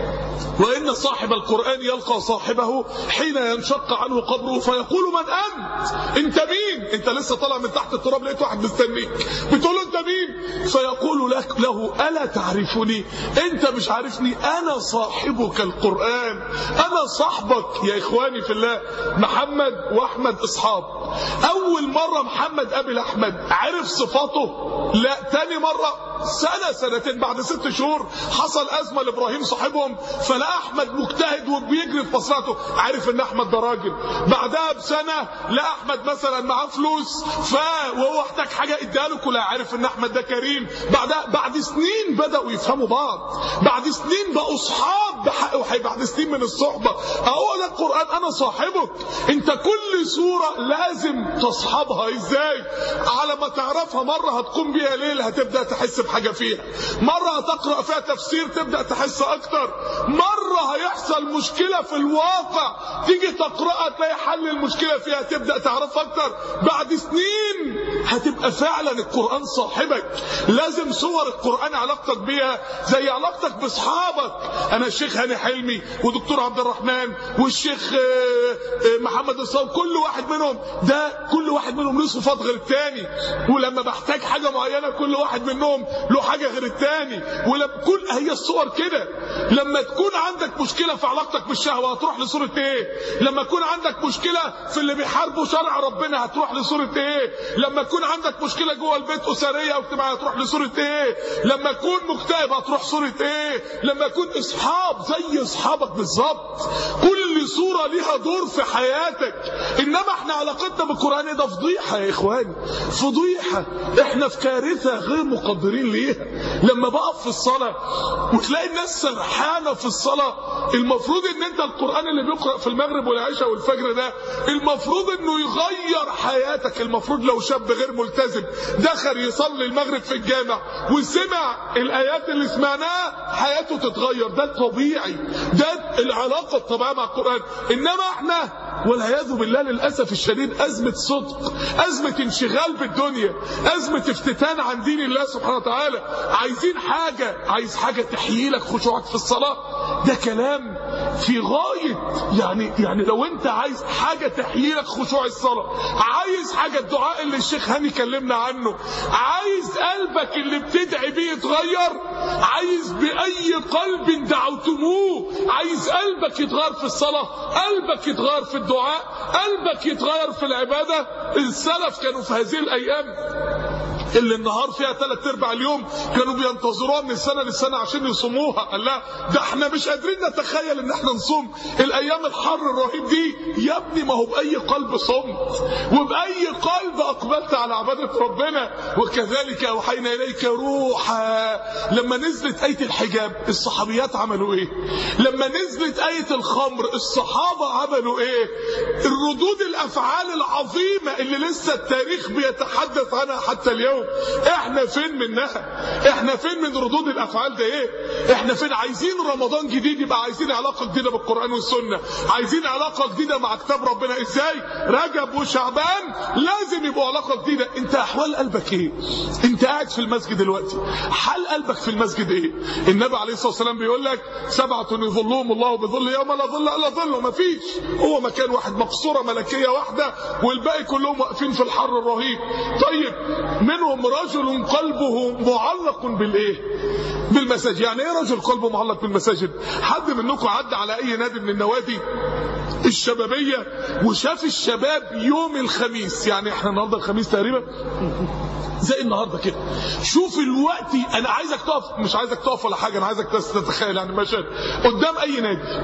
وإن صاحب القرآن يلقى صاحبه حين ينشق عنه قبره فيقول من أنت أنت مين أنت لسه طالع من تحت التراب لقيت واحد مستنيك بتقول له أنت مين فيقول لك له ألا تعرفني أنت مش عارفني أنا صاحبك القرآن أنا صاحبك يا إخواني في الله محمد وأحمد أصحاب أول مرة محمد قابل أحمد عرف صفاته لا تاني مرة سنة سنتين بعد ست شهور حصل أزمة لإبراهيم صاحبهم فلقى أحمد مجتهد وبيجري في مصلحته عارف إن أحمد ده راجل بعدها بسنة لقى أحمد مثلا معاه فلوس ف وهو احتاج حاجة اداها له كلها عارف إن أحمد ده كريم بعدها بعد سنين بدأوا يفهموا بعض بعد سنين بقوا أصحاب بحق وحي بعد سنين من الصحبة أهو ده القرآن أنا صاحبك أنت كل سورة لازم تصحبها إزاي على ما تعرفها مرة هتقوم بيها ليل هتبدأ تحس بحاجة فيها مرة هتقرأ فيها تفسير تبدأ تحس أكتر مرة هيحصل مشكلة في الواقع تيجي تقرأها تلاقي حل المشكلة فيها تبدأ تعرف أكتر بعد سنين هتبقى فعلا القرآن صاحبك لازم صور القرآن علاقتك بيها زي علاقتك بأصحابك أنا الشيخ هاني حلمي ودكتور عبد الرحمن والشيخ محمد الصاوي كل واحد منهم ده كل واحد منهم له صفات غير التاني ولما بحتاج حاجة معينة كل واحد منهم له حاجة غير التاني ولما كل هي الصور كده لما تكون عندك مشكلة في علاقتك بالشهوة هتروح لصورة ايه لما يكون عندك مشكلة في اللي بيحاربوا شرع ربنا هتروح لصورة ايه لما يكون عندك مشكلة جوه البيت أسرية او اجتماعية هتروح لصورة ايه لما يكون مكتئب هتروح صورة ايه لما يكون اصحاب زي اصحابك بالظبط كل صورة ليها دور في حياتك انما احنا علاقتنا بالقرآن ده فضيحة يا اخواني فضيحة احنا في كارثة غير مقدرين ليها لما بقف في الصلاة وتلاقي الناس سرحانة في الصلاة المفروض ان انت القرآن اللي بيقرأ في المغرب والعشاء والفجر ده المفروض انه يغير حياتك المفروض لو شاب غير ملتزم دخل يصلي المغرب في الجامع وسمع الايات اللي سمعناها حياته تتغير ده الطبيعي ده العلاقة الطبيعية مع القرآن انما احنا والعياذ بالله للأسف الشديد أزمة صدق أزمة انشغال بالدنيا أزمة افتتان عن دين الله سبحانه وتعالى عايزين حاجة عايز حاجة تحيي لك خشوعك في الصلاة ده كلام في غاية يعني يعني لو انت عايز حاجة تحيي لك خشوع الصلاة عايز حاجة الدعاء اللي الشيخ هاني كلمنا عنه عايز قلبك اللي بتدعي بيه يتغير عايز بأي قلب دعوتموه عايز قلبك يتغير في الصلاة قلبك يتغير في الدعاء قلبك يتغير في العبادة السلف كانوا في هذه الأيام اللي النهار فيها ثلاث ارباع اليوم كانوا بينتظروها من السنه للسنه عشان يصوموها قال لا ده احنا مش قادرين نتخيل ان احنا نصوم الايام الحر الرهيب دي يا ابني ما هو باي قلب صمت وباي قلب اقبلت على عباده ربنا وكذلك اوحينا اليك روحا لما نزلت ايه الحجاب الصحابيات عملوا ايه لما نزلت ايه الخمر الصحابه عملوا ايه الردود الافعال العظيمه اللي لسه التاريخ بيتحدث عنها حتى اليوم احنا فين منها احنا فين من ردود الافعال ده ايه احنا فين عايزين رمضان جديد يبقى عايزين علاقه جديده بالقران والسنه عايزين علاقه جديده مع كتاب ربنا ازاي رجب وشعبان لازم يبقوا علاقه جديده انت احوال قلبك ايه انت قاعد في المسجد دلوقتي حال قلبك في المسجد ايه النبي عليه الصلاه والسلام بيقول لك سبعه يظلهم الله بظل يوم لا ظل الا ظله مفيش هو مكان واحد مقصوره ملكيه واحده والباقي كلهم واقفين في الحر الرهيب طيب منهم رجل قلبه معلق بالايه بالمساجد يعني ايه رجل قلبه معلق بالمساجد حد منكم عدى على اي نادي من النوادي الشبابيه وشاف الشباب يوم الخميس يعني احنا النهارده الخميس تقريبا زي النهارده كده شوف الوقت انا عايزك تقف مش عايزك تقف ولا حاجه انا عايزك بس تتخيل يعني مشهد قدام اي نادي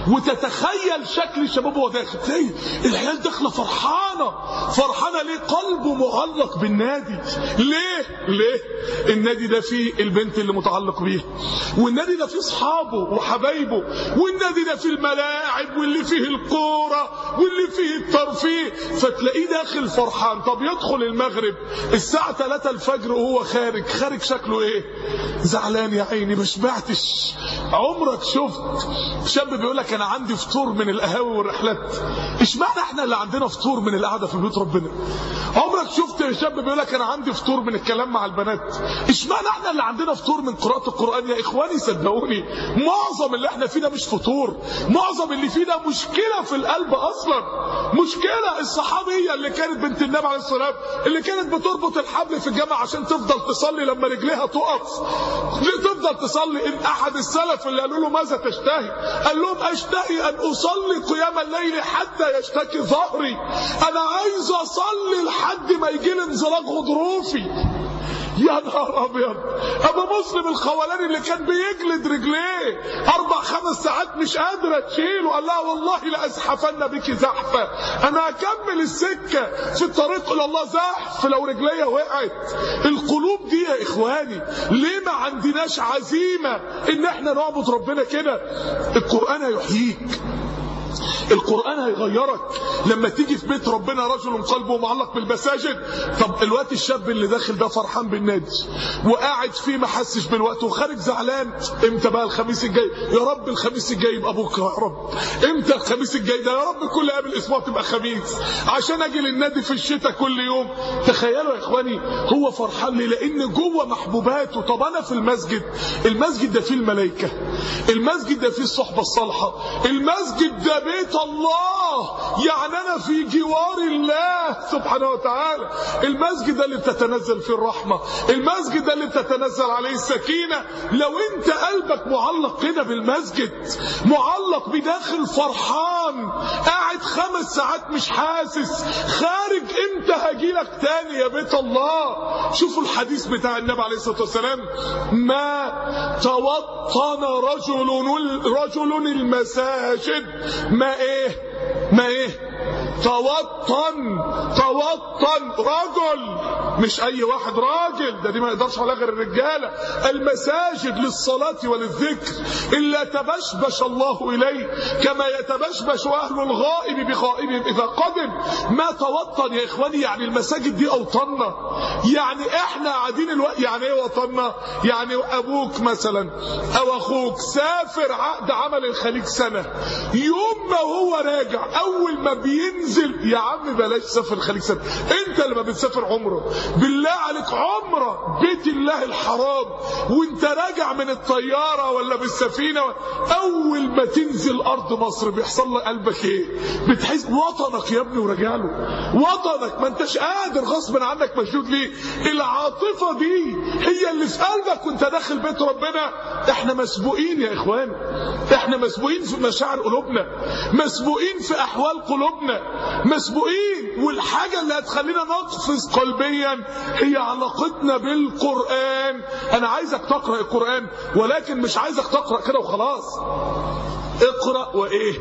وتتخيل شكل الشباب وهو داخل تلاقي العيال داخله فرحانه فرحانه ليه قلبه معلق بالنادي ليه ليه النادي ده فيه البنت اللي متعلق بيها والنادي ده فيه اصحابه وحبايبه والنادي ده فيه الملاعب واللي فيه الكوره واللي فيه الترفيه فتلاقيه داخل فرحان طب يدخل المغرب الساعه 3 الفجر وهو خارج خارج شكله ايه زعلان يا عيني ما شبعتش عمرك شفت شاب بيقول لك انا عندي فطور من القهاوي والرحلات اشمعنى احنا اللي عندنا فطور من القعده في بيوت ربنا عمرك شفت شاب بيقول لك انا عندي فطور من الكلام مع البنات اشمعنى احنا اللي عندنا فطور من قراءه القران يا اخواني صدقوني معظم اللي احنا فيه ده مش فطور معظم اللي فيه ده مشكله في القلب اصلا مشكله الصحابيه اللي كانت بنت النبي عليه الصلاه والسلام اللي كانت بتربط الحبل في الجامع عشان تفضل تصلي لما رجليها تقف ليه تفضل تصلي ان احد السلف اللي قالوا له ماذا تشتهي قال لهم اشتهي ان اصلي قيام الليل حتى يشتكي ظهري انا عايز اصلي لحد ما يجي لي انزلاق غضروفي يا نهار ابيض ابو مسلم الخولاني اللي كان بيجلد رجليه اربع خمس ساعات مش قادره تشيله قال لها والله لازحفن بك زحفه انا هكمل السكه في الطريق الى الله زحف لو رجليا وقعت القلوب دي يا اخواني ليه ما عندناش عزيمه ان احنا نعبد ربنا كده القران هيحييك القرآن هيغيرك لما تيجي في بيت ربنا رجل قلبه معلق بالمساجد طب الوقت الشاب اللي داخل ده فرحان بالنادي وقاعد فيه ما حسش بالوقت وخارج زعلان امتى بقى الخميس الجاي يا رب الخميس الجاي يبقى بكره يا رب امتى الخميس الجاي ده يا رب كل قبل الاسبوع تبقى خميس عشان اجي للنادي في الشتاء كل يوم تخيلوا يا اخواني هو فرحان ليه لان جوه محبوباته طب انا في المسجد المسجد ده فيه الملائكه المسجد ده فيه الصحبه الصالحه المسجد ده بيت الله يعني انا في جوار الله سبحانه وتعالى المسجد ده اللي بتتنزل فيه الرحمه المسجد ده اللي بتتنزل عليه السكينه لو انت قلبك معلق كده بالمسجد معلق بداخل فرحان قاعد خمس ساعات مش حاسس خارج امتى هجيلك تاني يا بيت الله شوفوا الحديث بتاع النبي عليه الصلاه والسلام ما توطن رجل رجل المساجد ما ايه ما ايه توطن توطن رجل مش اي واحد راجل ده دي ما يقدرش على غير الرجاله المساجد للصلاه وللذكر الا تبشبش الله اليه كما يتبشبش اهل الغائب بغائبهم اذا قدم ما توطن يا اخواني يعني المساجد دي اوطاننا يعني احنا قاعدين الوقت يعني ايه وطننا يعني ابوك مثلا او اخوك سافر عقد عمل الخليج سنه يوم ما هو راجع اول ما بينزل يا عم بلاش سافر الخليج سنه انت لما بتسافر عمره بالله عليك عمره بيت الله الحرام وانت راجع من الطياره ولا بالسفينه اول ما تنزل ارض مصر بيحصل لك قلبك ايه بتحس وطنك يا ابني وراجع له وطنك ما انتش قادر غصب عنك مشدود ليه العاطفه دي هي اللي في قلبك وانت داخل بيت ربنا احنا مسبوقين يا اخوان احنا مسبوقين في مشاعر قلوبنا مسبوقين في احوال قلوبنا مسبوقين والحاجه اللي هتخلينا نقفز قلبيا هي علاقتنا بالقران انا عايزك تقرا القران ولكن مش عايزك تقرا كده وخلاص اقرا وايه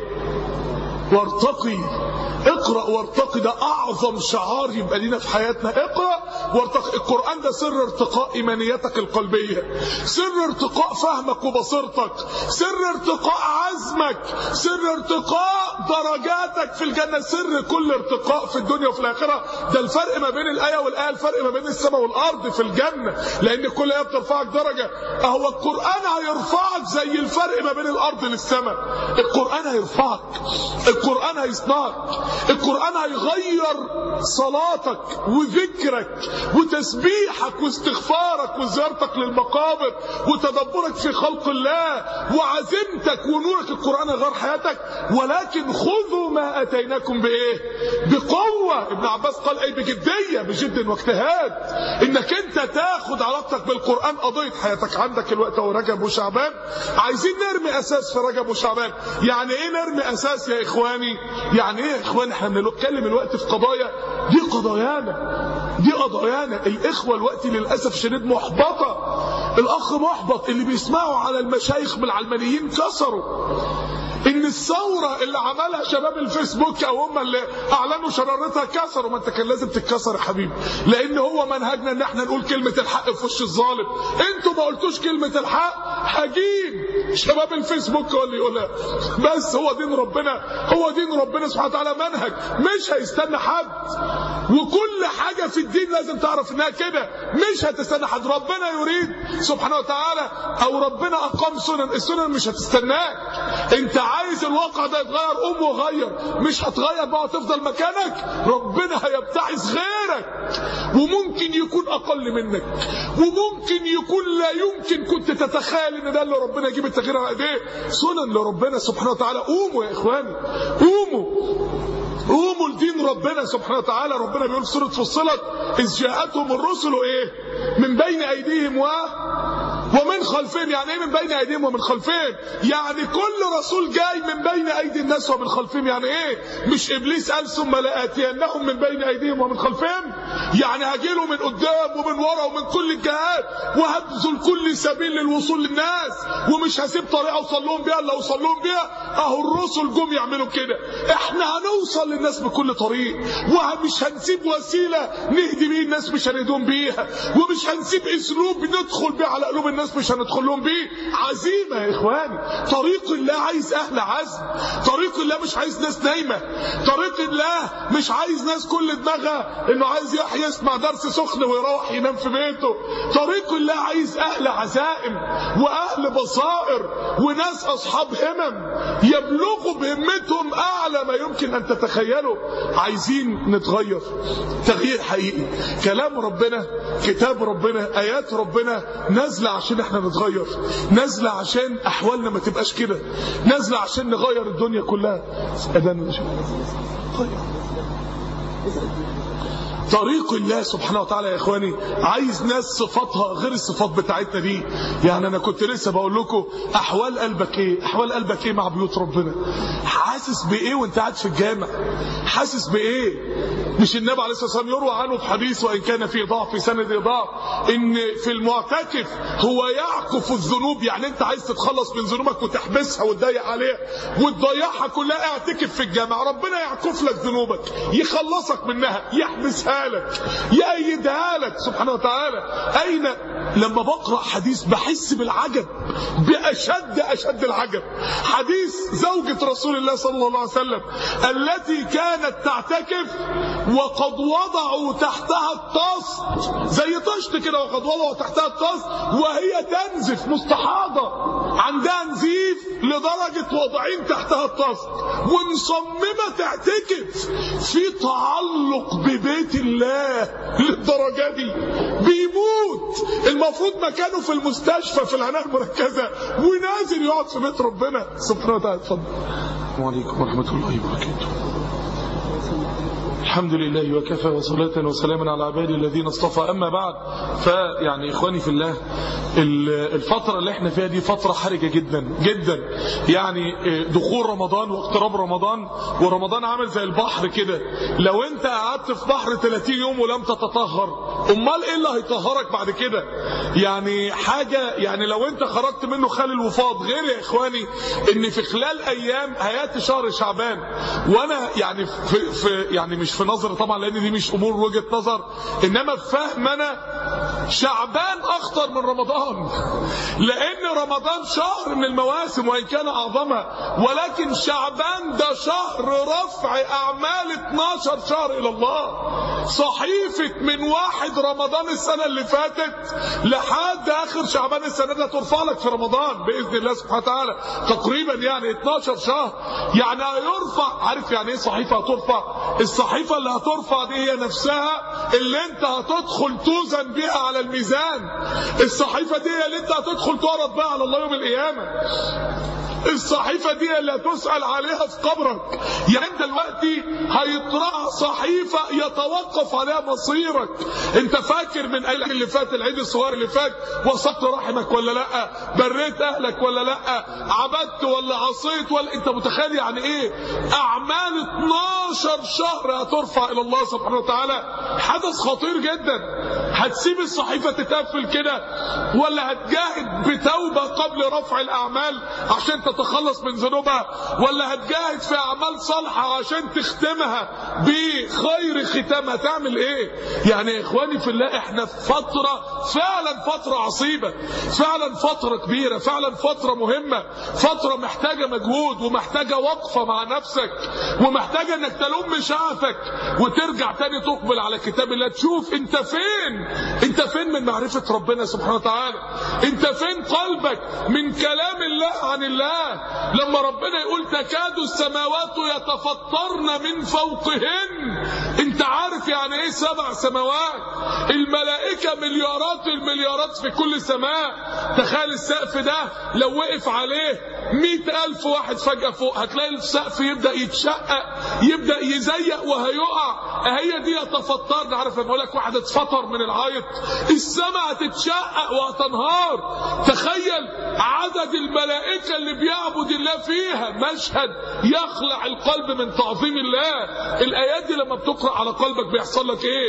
وارتقي اقرا وارتقي ده اعظم شعار يبقى لينا في حياتنا اقرا وارتقي القران ده سر ارتقاء ايمانيتك القلبيه سر ارتقاء فهمك وبصيرتك سر ارتقاء عزمك سر ارتقاء درجاتك في الجنه سر كل ارتقاء في الدنيا وفي الاخره ده الفرق ما بين الايه والايه الفرق ما بين السماء والارض في الجنه لان كل ايه بترفعك درجه اهو القران هيرفعك زي الفرق ما بين الارض للسماء القران هيرفعك القران هيصنعك القرآن هيغير صلاتك وذكرك وتسبيحك واستغفارك وزيارتك للمقابر وتدبرك في خلق الله وعزيمتك ونورك القرآن هيغير حياتك ولكن خذوا ما أتيناكم بإيه بقوة ابن عباس قال أي بجدية بجد واجتهاد إنك أنت تاخد علاقتك بالقرآن قضية حياتك عندك الوقت هو رجب وشعبان عايزين نرمي أساس في رجب وشعبان يعني إيه نرمي أساس يا إخواني يعني إيه يا إخواني احنا بنتكلم الوقت في قضايا دي قضايانا دي قضايانا الاخوه الوقت للاسف شديد محبطه الاخ محبط اللي بيسمعوا على المشايخ من العلمانيين كسروا ان الثوره اللي عملها شباب الفيسبوك او هم اللي اعلنوا شرارتها كسروا ما انت كان لازم تتكسر يا حبيبي لان هو منهجنا ان احنا نقول كلمه الحق في وش الظالم انتوا ما قلتوش كلمه الحق هجيب شباب الفيسبوك هو اللي يقولها بس هو دين ربنا هو دين ربنا سبحانه وتعالى منهج مش هيستنى حد وكل حاجه في الدين لازم تعرف انها كده مش هتستنى حد ربنا يريد سبحانه وتعالى او ربنا اقام سنن السنن مش هتستناك انت عايز الواقع ده يتغير قوم وغير مش هتغير بقى وتفضل مكانك ربنا هيبتعث غيرك وممكن يكون اقل منك وممكن يكون لا يمكن كنت تتخيل ان ده اللي ربنا يجيب التغيير على ايديه سنن لربنا سبحانه وتعالى قوموا يا اخواني قوموا قوموا لدين ربنا سبحانه وتعالى ربنا بيقول في سوره فصلت اذ جاءتهم الرسل ايه من بين ايديهم و ومن خلفهم يعني ايه من بين ايديهم ومن خلفهم يعني كل رسول جاي من بين ايدي الناس ومن خلفهم يعني ايه مش ابليس قال ثم لاتينهم من بين ايديهم ومن خلفهم يعني هجيله من قدام ومن ورا ومن كل الجهات وهبذل كل سبيل للوصول للناس ومش هسيب طريقه اوصل لهم بيها الا اوصل لهم بيها اهو الرسل جم يعملوا كده احنا هنوصل للناس بكل طريق ومش هنسيب وسيله نهدي بيه الناس مش هنهديهم بيها ومش هنسيب اسلوب ندخل بيه على قلوب الناس مش هندخل لهم بيه عزيمه يا اخواني طريق الله عايز اهل عزم طريق الله مش عايز ناس نايمه طريق الله مش عايز ناس كل دماغها انه عايز يحيى يسمع درس سخن ويروح ينام في بيته طريق الله عايز اهل عزائم واهل بصائر وناس اصحاب همم يبلغوا بهمتهم اعلى ما يمكن ان تتخيلوا عايزين نتغير تغيير حقيقي كلام ربنا كتاب ربنا ايات ربنا نازله عشان احنا نتغير نازله عشان احوالنا ما تبقاش كده نازله عشان نغير الدنيا كلها اذن طريق الله سبحانه وتعالى يا اخواني عايز ناس صفاتها غير الصفات بتاعتنا دي يعني انا كنت لسه بقول لكم احوال قلبك ايه احوال قلبك ايه مع بيوت ربنا حاسس بايه وانت قاعد في الجامع حاسس بايه مش النبي عليه الصلاه والسلام يروى عنه في حديث وان كان فيه ضعف في سند ضعف ان في المعتكف هو يعكف الذنوب يعني انت عايز تتخلص من ذنوبك وتحبسها وتضيق عليها وتضيعها كلها اعتكف في الجامع ربنا يعكف لك ذنوبك يخلصك منها يحبسها لك يأيدها لك سبحانه وتعالى اين لما بقرا حديث بحس بالعجب باشد اشد العجب حديث زوجة رسول الله صلى الله عليه وسلم التي كانت تعتكف وقد وضعوا تحتها الطاس زي طشت كده وقد وضعوا تحتها الطاس وهي تنزف مستحاضة عندها نزيف لدرجة وضعين تحتها الطاس ومصممة تعتكف في تعلق ببيت الله للدرجة دي بيموت المفروض مكانه في المستشفى في العناية المركزة ونازل يقعد في بيت ربنا سبحانه وتعالى اتفضل وعليكم ورحمة الله وبركاته الحمد لله وكفى وصلاة وسلاما على عبادي الذين اصطفى أما بعد فيعني إخواني في الله الفترة اللي احنا فيها دي فترة حرجة جدا جدا يعني دخول رمضان واقتراب رمضان ورمضان عامل زي البحر كده لو انت قعدت في بحر 30 يوم ولم تتطهر امال ايه اللي هيطهرك بعد كده يعني حاجة يعني لو انت خرجت منه خال الوفاض غير يا اخواني ان في خلال ايام هياتي شهر شعبان وانا يعني في, في يعني مش في نظر طبعا لان دي مش امور وجهه نظر انما في فهم انا شعبان اخطر من رمضان لان رمضان شهر من المواسم وان كان اعظمها ولكن شعبان ده شهر رفع اعمال 12 شهر الى الله صحيفه من واحد رمضان السنه اللي فاتت لحد اخر شعبان السنه دي ترفع لك في رمضان باذن الله سبحانه وتعالى تقريبا يعني 12 شهر يعني هيرفع عارف يعني ايه صحيفه هترفع الصحيفه اللي هترفع دي هي نفسها اللي انت هتدخل توزن بيها على الميزان الصحيفه دي اللي انت هتدخل تعرض بها على الله يوم القيامه الصحيفة دي اللي هتسأل عليها في قبرك يعني انت دلوقتي هيطرح صحيفة يتوقف عليها مصيرك انت فاكر من ايام اللي فات العيد الصغير اللي فات وصلت رحمك ولا لا بريت اهلك ولا لا عبدت ولا عصيت ولا انت متخيل يعني ايه اعمال 12 شهر هترفع الى الله سبحانه وتعالى حدث خطير جدا هتسيب الصحيفه تتقفل كده ولا هتجاهد بتوبه قبل رفع الاعمال عشان تتخلص من ذنوبها ولا هتجاهد في اعمال صالحه عشان تختمها بخير ختام هتعمل ايه يعني يا اخواني في الله احنا في فتره فعلا فتره عصيبه فعلا فتره كبيره فعلا فتره مهمه فتره محتاجه مجهود ومحتاجه وقفه مع نفسك ومحتاجه انك تلوم شغفك وترجع تاني تقبل على كتاب الله تشوف انت فين انت فين من معرفه ربنا سبحانه وتعالى انت فين قلبك من كلام الله عن الله لما ربنا يقول تكاد السماوات يتفطرن من فوقهن انت عارف يعني ايه سبع سماوات الملائكه مليارات المليارات في كل سماء تخيل السقف ده لو وقف عليه مئة ألف واحد فجأة فوق هتلاقي السقف يبدأ يتشقق يبدأ يزيق وهيقع هي دي يتفطرن عارف لما اقول لك واحد اتفطر من العيط السماء هتتشقق وهتنهار تخيل عدد الملائكة اللي بيعبد الله فيها مشهد يخلع القلب من تعظيم الله الآيات دي لما بتقرأ على قلبك بيحصل لك ايه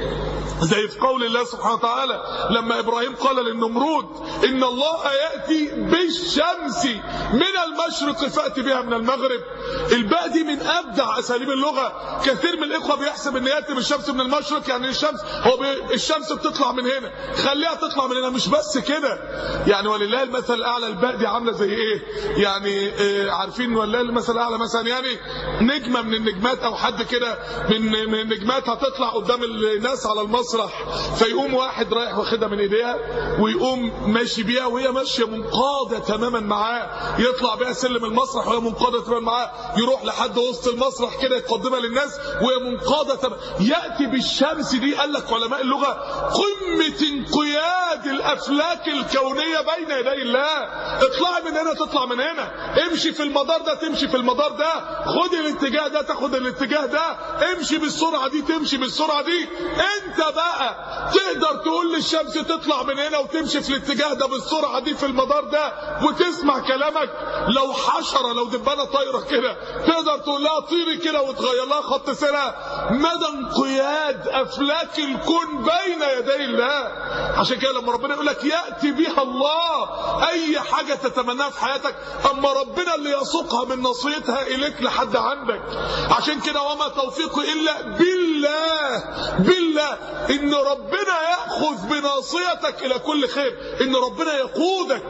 زي في قول الله سبحانه وتعالى لما ابراهيم قال للنمرود ان الله ياتي بالشمس من المشرق فاتي بها من المغرب الباء دي من ابدع اساليب اللغه كثير من الاخوه بيحسب ان ياتي بالشمس من المشرق يعني الشمس هو بي الشمس بتطلع من هنا خليها تطلع من هنا مش بس كده يعني ولله المثل الاعلى الباء دي عامله زي ايه يعني إيه عارفين ولله المثل الاعلى مثلا يعني نجمه من النجمات او حد كده من من النجمات هتطلع قدام الناس على المسرح فيقوم واحد رايح واخدها من ايديها ويقوم ماشي بيها وهي ماشيه منقاده تماما معاه يطلع بيها سلم المسرح وهي منقاده تماما معاه يروح لحد وسط المسرح كده يقدمها للناس وهي منقاده تماما ياتي بالشمس دي قال لك علماء اللغه قمه انقياد الافلاك الكونيه بين يدي الله اطلعي من هنا تطلع من هنا امشي في المدار ده تمشي في المدار ده خد الاتجاه ده تاخد الاتجاه ده امشي بالسرعه دي تمشي بالسرعه دي انت بقى تقدر تقول للشمس تطلع من هنا وتمشي في الاتجاه ده بالسرعه دي في المدار ده وتسمع كلامك لو حشره لو دبانه طايره كده تقدر تقول لها طيري كده وتغير لها خط سيرها مدى انقياد افلاك الكون بين يدي الله عشان كده لما ربنا يقول لك ياتي بها الله اي حاجه تتمناها في حياتك اما ربنا اللي يسوقها من نصيتها اليك لحد عندك عشان كده وما توفيقي الا بالله بالله ان ربنا ياخذ بناصيتك الى كل خير ان ربنا يقودك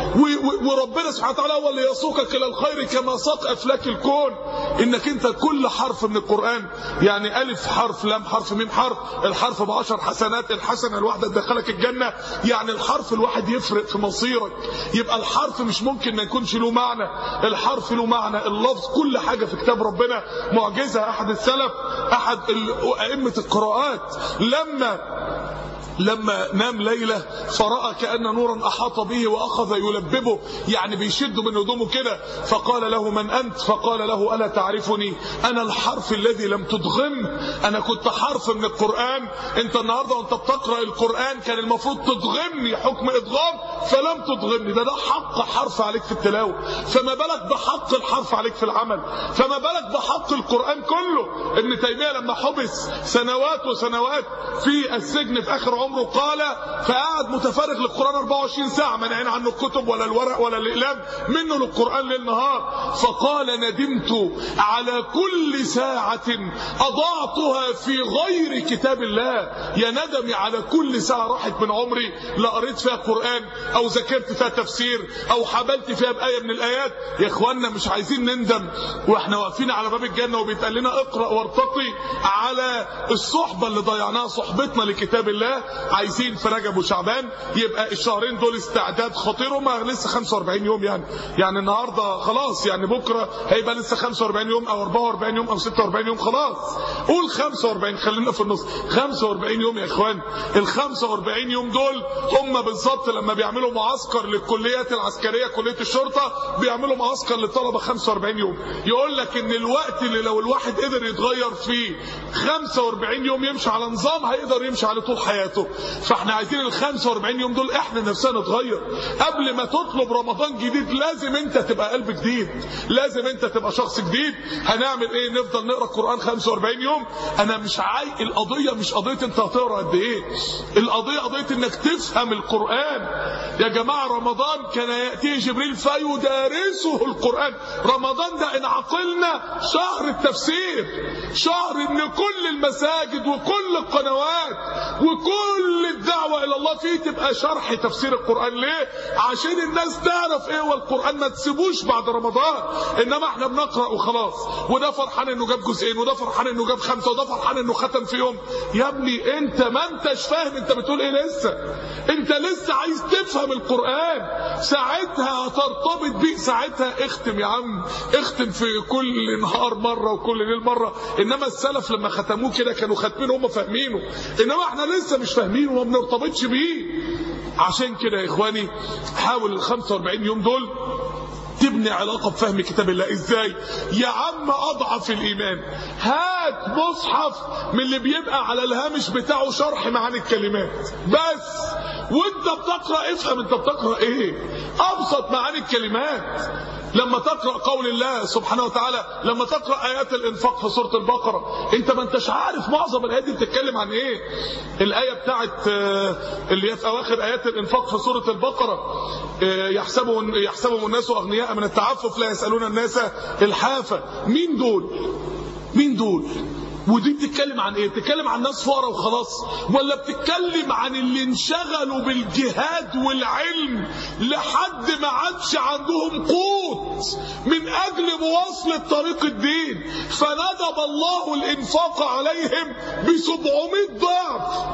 وربنا سبحانه وتعالى هو اللي يسوقك الى الخير كما ساق افلاك الكون انك انت كل حرف من القران يعني الف حرف لام حرف ميم حرف الحرف بعشر حسنات الحسنه الواحده تدخلك الجنه يعني الحرف الواحد يفرق في مصيرك يبقى الحرف مش ممكن ما يكونش له معنى الحرف له معنى اللفظ كل حاجه في كتاب ربنا معجزه احد السلف احد ائمه القراءات لما لما نام ليلة فرأى كأن نورا أحاط به وأخذ يلببه يعني بيشد من هدومه كده فقال له من أنت فقال له ألا تعرفني أنا الحرف الذي لم تدغم أنا كنت حرف من القرآن أنت النهاردة وأنت بتقرأ القرآن كان المفروض تدغمني حكم إدغام فلم تدغمني ده ده حق حرف عليك في التلاوة فما بالك بحق الحرف عليك في العمل فما بالك بحق القرآن كله ابن تيمية لما حبس سنوات وسنوات في السجن في آخر عمره قال فقعد متفرغ للقرآن 24 ساعة منعين عنه الكتب ولا الورق ولا الإقلام منه للقرآن ليل نهار فقال ندمت على كل ساعة أضعتها في غير كتاب الله يا ندمي على كل ساعة راحت من عمري لا قريت فيها قرآن أو ذاكرت فيها تفسير أو حبلت فيها بآية من الآيات يا إخواننا مش عايزين نندم وإحنا واقفين على باب الجنة وبيتقال لنا اقرأ وارتقي على الصحبة اللي ضيعناها صحبتنا لكتاب الله عايزين في رجب وشعبان يبقى الشهرين دول استعداد خطير وما لسه 45 يوم يعني يعني النهارده خلاص يعني بكره هيبقى لسه 45 يوم او 44 يوم او 46 يوم خلاص قول 45 خلينا في النص 45 يوم يا اخوان ال 45 يوم دول هم بالظبط لما بيعملوا معسكر للكليات العسكريه كليه الشرطه بيعملوا معسكر للطلبه 45 يوم يقول لك ان الوقت اللي لو الواحد قدر يتغير فيه 45 يوم يمشي على نظام هيقدر يمشي عليه طول حياته فاحنا عايزين ال 45 يوم دول احنا نفسنا نتغير قبل ما تطلب رمضان جديد لازم انت تبقى قلب جديد لازم انت تبقى شخص جديد هنعمل ايه نفضل نقرا القران 45 يوم انا مش عاي القضيه مش قضيه انت هتقرا قد ايه القضيه قضيه انك تفهم القران يا جماعه رمضان كان ياتيه جبريل فيدارسه القران رمضان ده ان عقلنا شهر التفسير شهر ان كل المساجد وكل القنوات وكل الدعوه الى الله فيه تبقى شرح تفسير القران ليه عشان الناس تعرف ايه هو القران ما تسيبوش بعد رمضان انما احنا بنقرا وخلاص وده فرحان انه جاب جزئين وده فرحان انه جاب خمسه وده فرحان انه ختم في يوم يا ابني انت ما انتش فاهم انت بتقول ايه لسه انت لسه عايز تفهم القران ساعتها هترتبط بيه ساعتها اختم يا عم اختم في كل نهار مره وكل ليل مره انما السلف لما ختموه كده كانوا ختمينه هم فاهمينه انما احنا لسه مش فاهمينه وما بنرتبطش بيه عشان كده يا اخواني حاول ال 45 يوم دول تبني علاقة بفهم كتاب الله ازاي يا عم اضعف الايمان هات مصحف من اللي بيبقى على الهامش بتاعه شرح معاني الكلمات بس وانت بتقرا افهم انت بتقرا ايه ابسط معاني الكلمات لما تقرا قول الله سبحانه وتعالى لما تقرا ايات الانفاق في سوره البقره انت ما انتش عارف معظم الايات دي بتتكلم عن ايه الايه بتاعت اللي هي في اواخر ايات الانفاق في سوره البقره يحسبهم يحسبهم الناس اغنياء من التعفف لا يسالون الناس الحافه مين دول مين دول ودي بتتكلم عن ايه بتتكلم عن ناس فقراء وخلاص ولا بتتكلم عن اللي انشغلوا بالجهاد والعلم لحد ما عادش عندهم قوت من اجل مواصلة طريق الدين فندب الله الانفاق عليهم ب 700 ضعف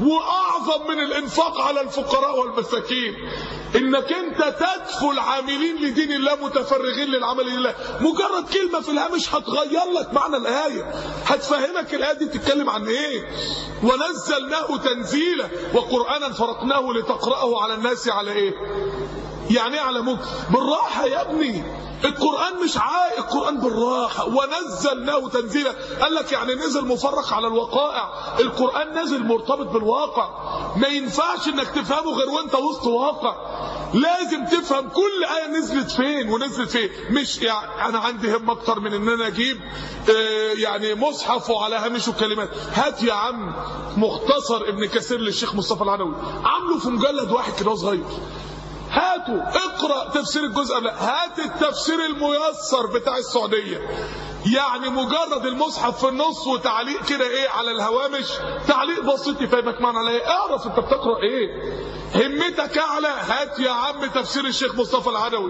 واعظم من الانفاق على الفقراء والمساكين انك انت تدفو العاملين لدين الله متفرغين للعمل لله مجرد كلمه في الهامش هتغير لك معنى الايه هتفهمك الايه دي بتتكلم عن ايه ونزلناه تنزيلا وقرانا فرقناه لتقراه على الناس على ايه يعني ايه على مكر بالراحه يا ابني القرآن مش عائق القرآن بالراحة ونزلناه تنزيلا قال لك يعني نزل مفرق على الوقائع القرآن نزل مرتبط بالواقع ما ينفعش انك تفهمه غير وانت وسط واقع لازم تفهم كل آية نزلت فين ونزلت فين مش يعني أنا عندي هم أكتر من إن أنا أجيب آه يعني مصحف وعلى هامشه كلمات هات يا عم مختصر ابن كثير للشيخ مصطفى العنوي عامله في مجلد واحد كده صغير هاتوا اقرا تفسير الجزء قبل هات التفسير الميسر بتاع السعوديه يعني مجرد المصحف في النص وتعليق كده ايه على الهوامش تعليق بسيط يفهمك معنى على ايه اعرف انت بتقرا ايه همتك اعلى هات يا عم تفسير الشيخ مصطفى العدوي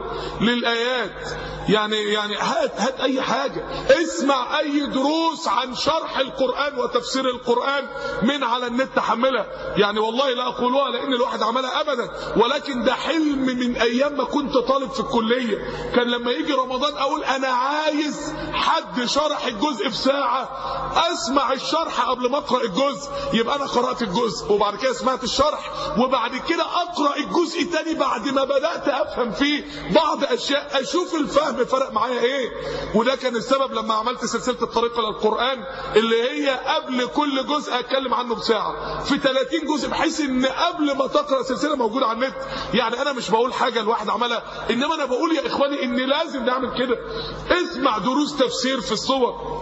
للايات يعني يعني هات هات اي حاجه اسمع اي دروس عن شرح القران وتفسير القران من على النت حملها يعني والله لا اقولها لان الواحد عملها ابدا ولكن ده حلم من ايام ما كنت طالب في الكليه كان لما يجي رمضان اقول انا عايز حد شرح الجزء في ساعه اسمع الشرح قبل ما اقرا الجزء يبقى انا قرات الجزء وبعد كده سمعت الشرح وبعد كده اقرا الجزء تاني بعد ما بدات افهم فيه بعض اشياء اشوف الفهم فرق معايا ايه وده كان السبب لما عملت سلسله الطريق الى القران اللي هي قبل كل جزء اتكلم عنه بساعه في 30 جزء بحيث ان قبل ما تقرا سلسله موجوده على النت يعني انا مش بقول حاجه الواحد عملها انما انا بقول يا اخواني ان لازم نعمل كده اسمع دروس تفسير في الصور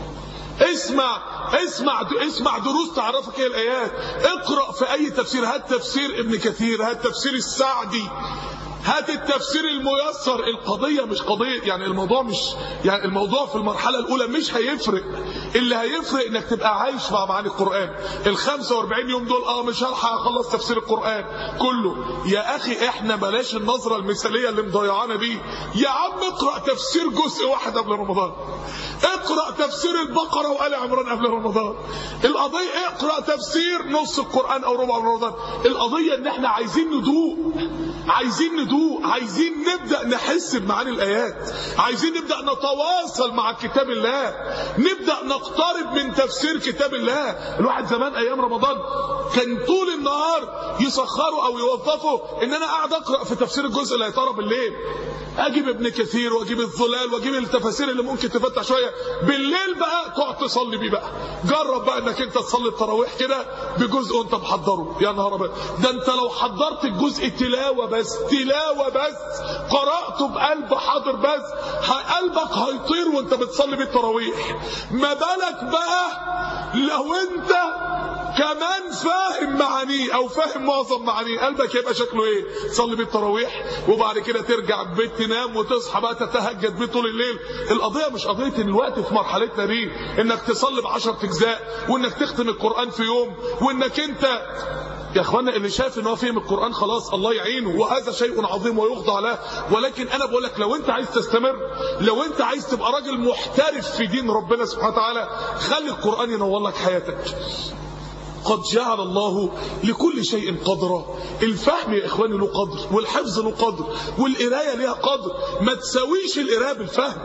اسمع اسمع اسمع دروس تعرفك ايه الايات اقرا في اي تفسير هات تفسير ابن كثير هات تفسير السعدي هات التفسير الميسر القضيه مش قضيه يعني الموضوع مش يعني الموضوع في المرحله الاولى مش هيفرق اللي هيفرق انك تبقى عايش مع معاني القران ال 45 يوم دول اه مش هلحق اخلص تفسير القران كله يا اخي احنا بلاش النظره المثاليه اللي مضيعانا دي يا عم اقرا تفسير جزء واحد قبل رمضان اقرا تفسير البقره وال عمران قبل رمضان القضيه اقرا تفسير نص القران او ربع رمضان القضيه ان احنا عايزين ندوق عايزين ندوق عايزين نبدأ نحس بمعاني الآيات عايزين نبدأ نتواصل مع كتاب الله نبدأ نقترب من تفسير كتاب الله الواحد زمان أيام رمضان كان طول النهار يسخروا أو يوظفوا إن أنا قاعد أقرأ في تفسير الجزء اللي هيطرى بالليل اجيب ابن كثير واجيب الظلال واجيب التفاسير اللي ممكن تفتح شويه بالليل بقى تقعد تصلي بيه بقى جرب بقى انك انت تصلي التراويح كده بجزء وانت محضره يا نهار ابيض ده انت لو حضرت الجزء تلاوه بس تلاوه بس قراته بقلب حاضر بس قلبك هيطير وانت بتصلي بيه التراويح ما بالك بقى لو انت كمان فاهم معانيه او فاهم معظم معانيه قلبك يبقى شكله ايه تصلي بيه التراويح وبعد كده ترجع البيت تنام وتصحى بقى تتهجد بيه طول الليل القضيه مش قضيه ان الوقت في مرحلتنا دي انك تصلي بعشرة اجزاء وانك تختم القران في يوم وانك انت يا اخوانا اللي شايف ان هو فهم القران خلاص الله يعينه وهذا شيء عظيم ويخضع له ولكن انا بقول لك لو انت عايز تستمر لو انت عايز تبقى راجل محترف في دين ربنا سبحانه وتعالى خلي القران ينور لك حياتك قد جعل الله لكل شيء قدرا الفهم يا اخواني له قدر والحفظ له قدر والقرايه ليها قدر ما تساويش القرايه بالفهم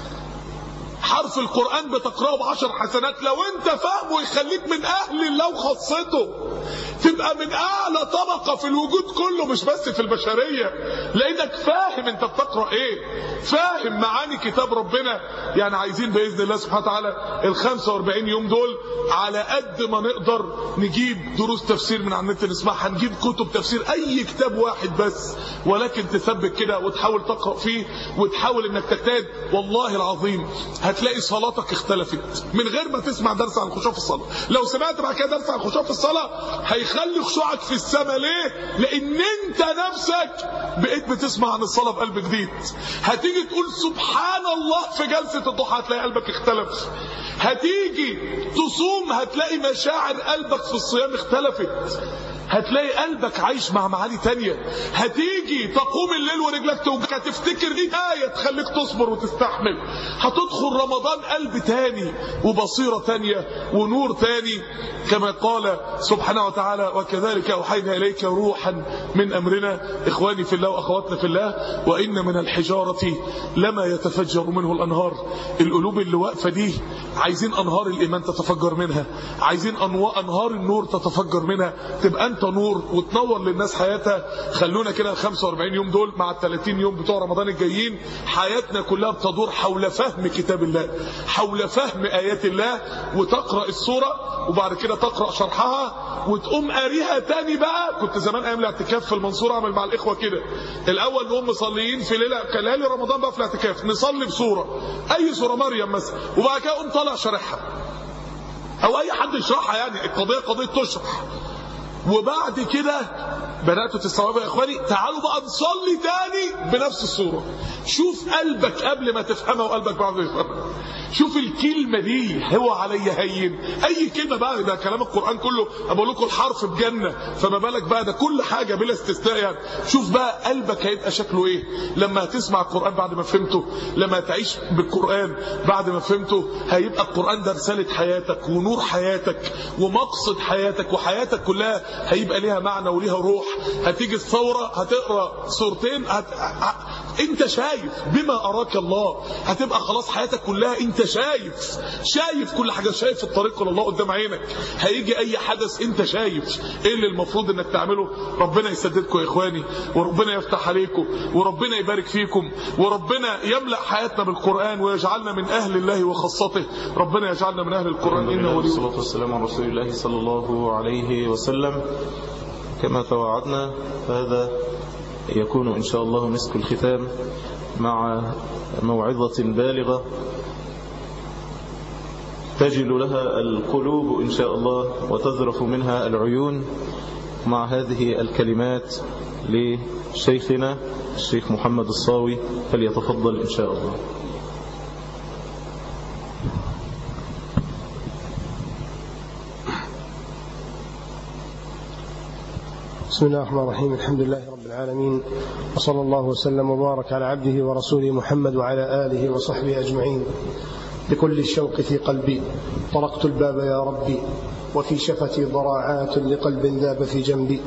حرف القرآن بتقرأه بعشر حسنات لو انت فاهمه يخليك من أهل الله وخاصته تبقى من أعلى طبقة في الوجود كله مش بس في البشرية لأنك فاهم انت بتقرأ ايه فاهم معاني كتاب ربنا يعني عايزين بإذن الله سبحانه وتعالى ال 45 يوم دول على قد ما نقدر نجيب دروس تفسير من على النت نسمعها نجيب كتب تفسير أي كتاب واحد بس ولكن تثبت كده وتحاول تقرأ فيه وتحاول انك تجتهد والله العظيم هتلاقي صلاتك اختلفت من غير ما تسمع درس عن الخشوع في الصلاة لو سمعت بعد كده درس عن الخشوع في الصلاة هيخلي خشوعك في السماء ليه لان انت نفسك بقيت بتسمع عن الصلاة بقلب جديد هتيجي تقول سبحان الله في جلسة الضحى هتلاقي قلبك اختلف هتيجي تصوم هتلاقي مشاعر قلبك في الصيام اختلفت هتلاقي قلبك عايش مع معاني تانية هتيجي تقوم الليل ورجلك توجعك هتفتكر دي آية تخليك تصبر وتستحمل هتدخل رمضان قلب تاني وبصيرة تانية ونور تاني كما قال سبحانه وتعالى وكذلك أوحينا إليك روحا من أمرنا إخواني في الله وأخواتنا في الله وإن من الحجارة لما يتفجر منه الأنهار القلوب اللي واقفة دي عايزين أنهار الإيمان تتفجر منها عايزين أنهار النور تتفجر منها تبقى أنت نور وتنور للناس حياتها خلونا كده ال 45 يوم دول مع ال 30 يوم بتوع رمضان الجايين حياتنا كلها بتدور حول فهم كتاب الله حول فهم آيات الله وتقرأ السورة وبعد كده تقرأ شرحها وتقوم قاريها تاني بقى كنت زمان ايام الاعتكاف في المنصورة اعمل مع الاخوة كده الاول نقوم مصليين في ليلة كان ليالي رمضان بقى في الاعتكاف نصلي بسورة اي سورة مريم مثلا وبعد كده اقوم طالع شارحها او اي حد يشرحها يعني القضية قضية تشرح وبعد كده بدأتوا تستوعبوا يا اخواني تعالوا بقى نصلي تاني بنفس الصورة شوف قلبك قبل ما تفهمها وقلبك بعد ما يفهمها شوف الكلمة دي هو علي هين اي كلمة بقى ده كلام القرآن كله اقول لكم الحرف بجنة فما بالك بقى ده كل حاجة بلا استثناء يعني شوف بقى قلبك هيبقى شكله ايه لما هتسمع القرآن بعد ما فهمته لما هتعيش بالقرآن بعد ما فهمته هيبقى القرآن ده رسالة حياتك ونور حياتك ومقصد حياتك وحياتك كلها هيبقى ليها معنى وليها روح هتيجي الثورة هتقرأ سورتين هت... انت شايف بما اراك الله هتبقى خلاص حياتك كلها انت شايف شايف كل حاجة شايف الطريق الله قدام عينك هيجي اي حدث انت شايف ايه اللي المفروض انك تعمله ربنا يسددكم يا اخواني وربنا يفتح عليكم وربنا يبارك فيكم وربنا يملأ حياتنا بالقرآن ويجعلنا من اهل الله وخاصته ربنا يجعلنا من اهل القرآن انه ولي والصلاة والسلام على رسول الله صلى الله عليه وسلم كما توعدنا فهذا يكون إن شاء الله مسك الختام مع موعظة بالغة تجل لها القلوب إن شاء الله وتذرف منها العيون مع هذه الكلمات لشيخنا الشيخ محمد الصاوي فليتفضل إن شاء الله بسم الله الرحمن الرحيم الحمد لله رب العالمين وصلى الله وسلم وبارك على عبده ورسوله محمد وعلى آله وصحبه أجمعين بكل الشوق في قلبي طرقت الباب يا ربي وفي شفتي ضراعات لقلب ذاب في جنبي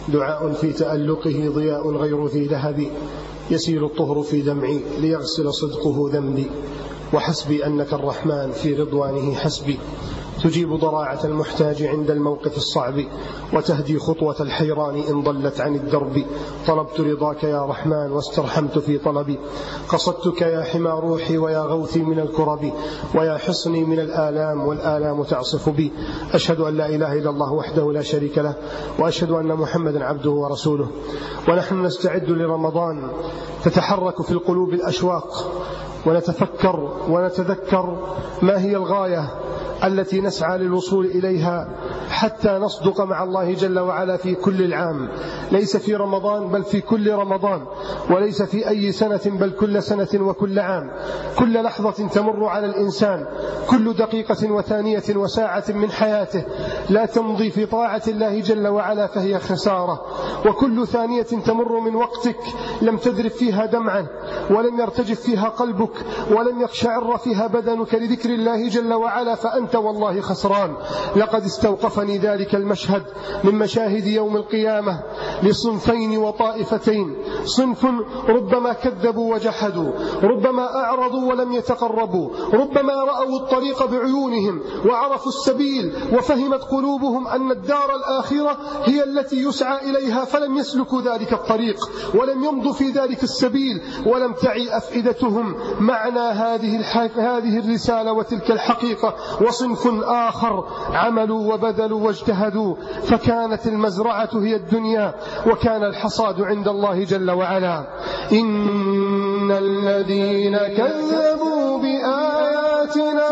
دعاء في تألقه ضياء غير ذي لهب يسيل الطهر في دمعي ليغسل صدقه ذنبي وحسبي أنك الرحمن في رضوانه حسبي تجيب ضراعة المحتاج عند الموقف الصعب وتهدي خطوة الحيران إن ضلت عن الدرب طلبت رضاك يا رحمن واسترحمت في طلبي قصدتك يا حمى روحي ويا غوثي من الكرب ويا حصني من الآلام والآلام تعصف بي أشهد أن لا إله إلا الله وحده لا شريك له وأشهد أن محمدا عبده ورسوله ونحن نستعد لرمضان تتحرك في القلوب الأشواق ونتفكر ونتذكر ما هي الغاية التي نسعى للوصول إليها حتى نصدق مع الله جل وعلا في كل العام ليس في رمضان بل في كل رمضان وليس في أي سنة بل كل سنة وكل عام كل لحظة تمر على الإنسان كل دقيقة وثانية وساعة من حياته لا تمضي في طاعة الله جل وعلا فهي خسارة وكل ثانية تمر من وقتك لم تذرف فيها دمعا ولم يرتجف فيها قلبك ولم يقشعر فيها بدنك لذكر الله جل وعلا فأنت والله خسران لقد استوقفني ذلك المشهد من مشاهد يوم القيامة لصنفين وطائفتين صنف ربما كذبوا وجحدوا ربما أعرضوا ولم يتقربوا ربما رأوا الطريق بعيونهم وعرفوا السبيل وفهمت قلوبهم أن الدار الآخرة هي التي يسعى إليها فلم يسلكوا ذلك الطريق ولم يمضوا في ذلك السبيل ولم تعي أفئدتهم معنى هذه هذه الرسالة وتلك الحقيقة وصنف آخر عملوا وبذلوا واجتهدوا فكانت المزرعة هي الدنيا وكان الحصاد عند الله جل وعلا إن الذين كذبوا بآياتنا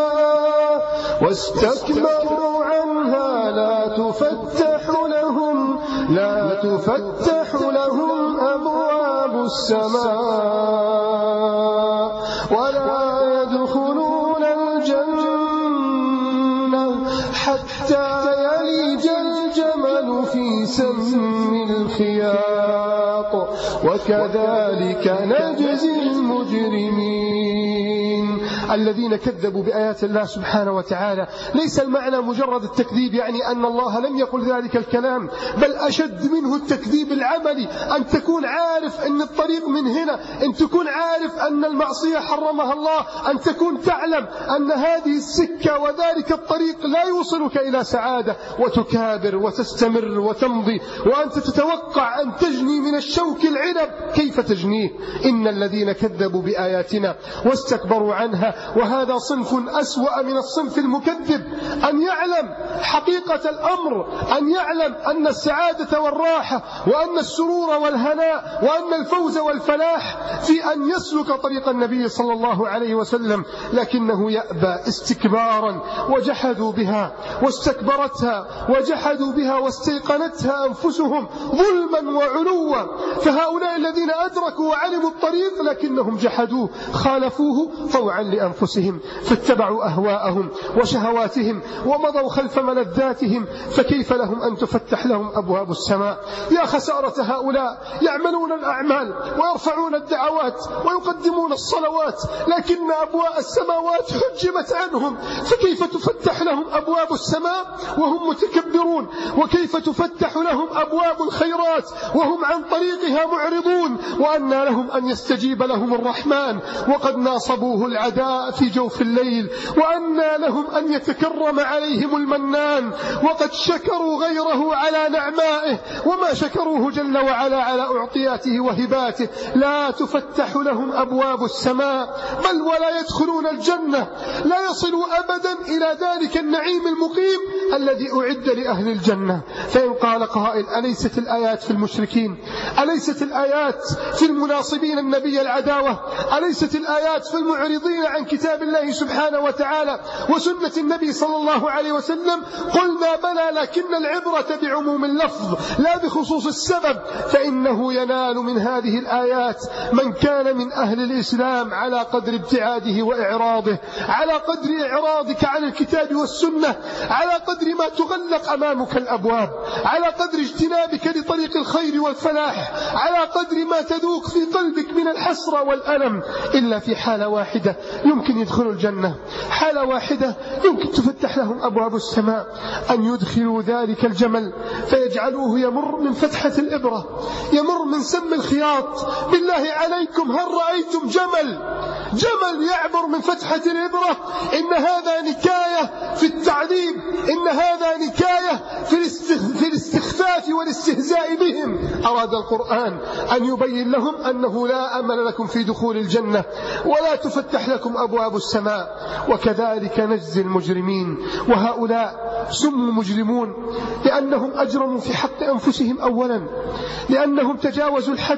واستكبروا عنها لا تفتح لهم لا تفتح لهم أبواب السماء ولا يدخلون الجنة حتى يلج الجمل في سم الخياط وكذلك نجزي المجرمين الذين كذبوا بآيات الله سبحانه وتعالى ليس المعنى مجرد التكذيب يعني أن الله لم يقل ذلك الكلام بل أشد منه التكذيب العملي أن تكون عارف أن الطريق من هنا أن تكون عارف أن المعصية حرمها الله أن تكون تعلم أن هذه السكة وذلك الطريق لا يوصلك إلى سعادة وتكابر وتستمر وتمضي وأنت تتوقع أن تجني من الشوك العنب كيف تجنيه إن الذين كذبوا بآياتنا واستكبروا عنها وهذا صنف أسوأ من الصنف المكذب أن يعلم حقيقة الأمر أن يعلم أن السعادة والراحة وأن السرور والهناء وأن الفوز والفلاح في أن يسلك طريق النبي صلى الله عليه وسلم لكنه يأبى استكبارا وجحدوا بها واستكبرتها وجحدوا بها واستيقنتها أنفسهم ظلما وعلوا فهؤلاء الذين أدركوا وعلموا الطريق لكنهم جحدوه خالفوه طوعا لأنفسهم فاتبعوا أهواءهم وشهواتهم ومضوا خلف ملذاتهم فكيف لهم أن تفتح لهم أبواب السماء يا خسارة هؤلاء يعملون الأعمال ويرفعون الدعوات ويقدمون الصلوات لكن أبواب السماوات حجبت عنهم فكيف تفتح لهم أبواب السماء وهم متكبرون وكيف تفتح لهم أبواب الخيرات وهم عن طريقها معرضون وأن لهم أن يستجيب لهم الرحمن وقد ناصبوه العداء في جوف الليل وأن لهم أن يتكرم عليهم المنان وقد شكروا غيره على نعمائه وما شكروه جل وعلا على أعطياته وهباته لا تفتح لهم أبواب السماء بل ولا يدخلون الجنة لا يصلوا أبدا إلى ذلك النعيم المقيم الذي أعد لأهل الجنة فإن قال قائل أليست الآيات في المشركين أليست الآيات في المناصبين النبي العداوة أليست الآيات في المعرضين عن كتاب الله سبحانه وتعالى وسنة النبي صلى الله عليه وسلم قلنا بلى لكن العبرة بعموم اللفظ لا بخصوص السبب فإنه ينال من هذه الآيات من كان من أهل الإسلام على قدر ابتعاده وإعراضه على قدر إعراضك عن الكتاب والسنة على قدر ما تغلق أمامك الأبواب على قدر اجتنابك لطريق الخير والفلاح على قدر ما تذوق في قلبك من الحسرة والألم إلا في حالة واحدة يمكن يدخلوا الجنة حالة واحدة يمكن تفتح لهم أبواب السماء أن يدخلوا ذلك الجمل فيجعلوه يمر من فتحة الإبرة يمر من سم الخياط بالله عليكم هل رأيتم جمل جمل يعبر من فتحة الإبرة إن هذا نكاية في التعذيب إن هذا نكاية في الاستخفاف والاستهزاء بهم أراد القرآن أن يبين لهم أنه لا أمل لكم في دخول الجنة ولا تفتح لكم أبواب السماء وكذلك نجزي المجرمين وهؤلاء سموا مجرمون لأنهم أجرموا في حق أنفسهم أولا لأنهم تجاوزوا الحد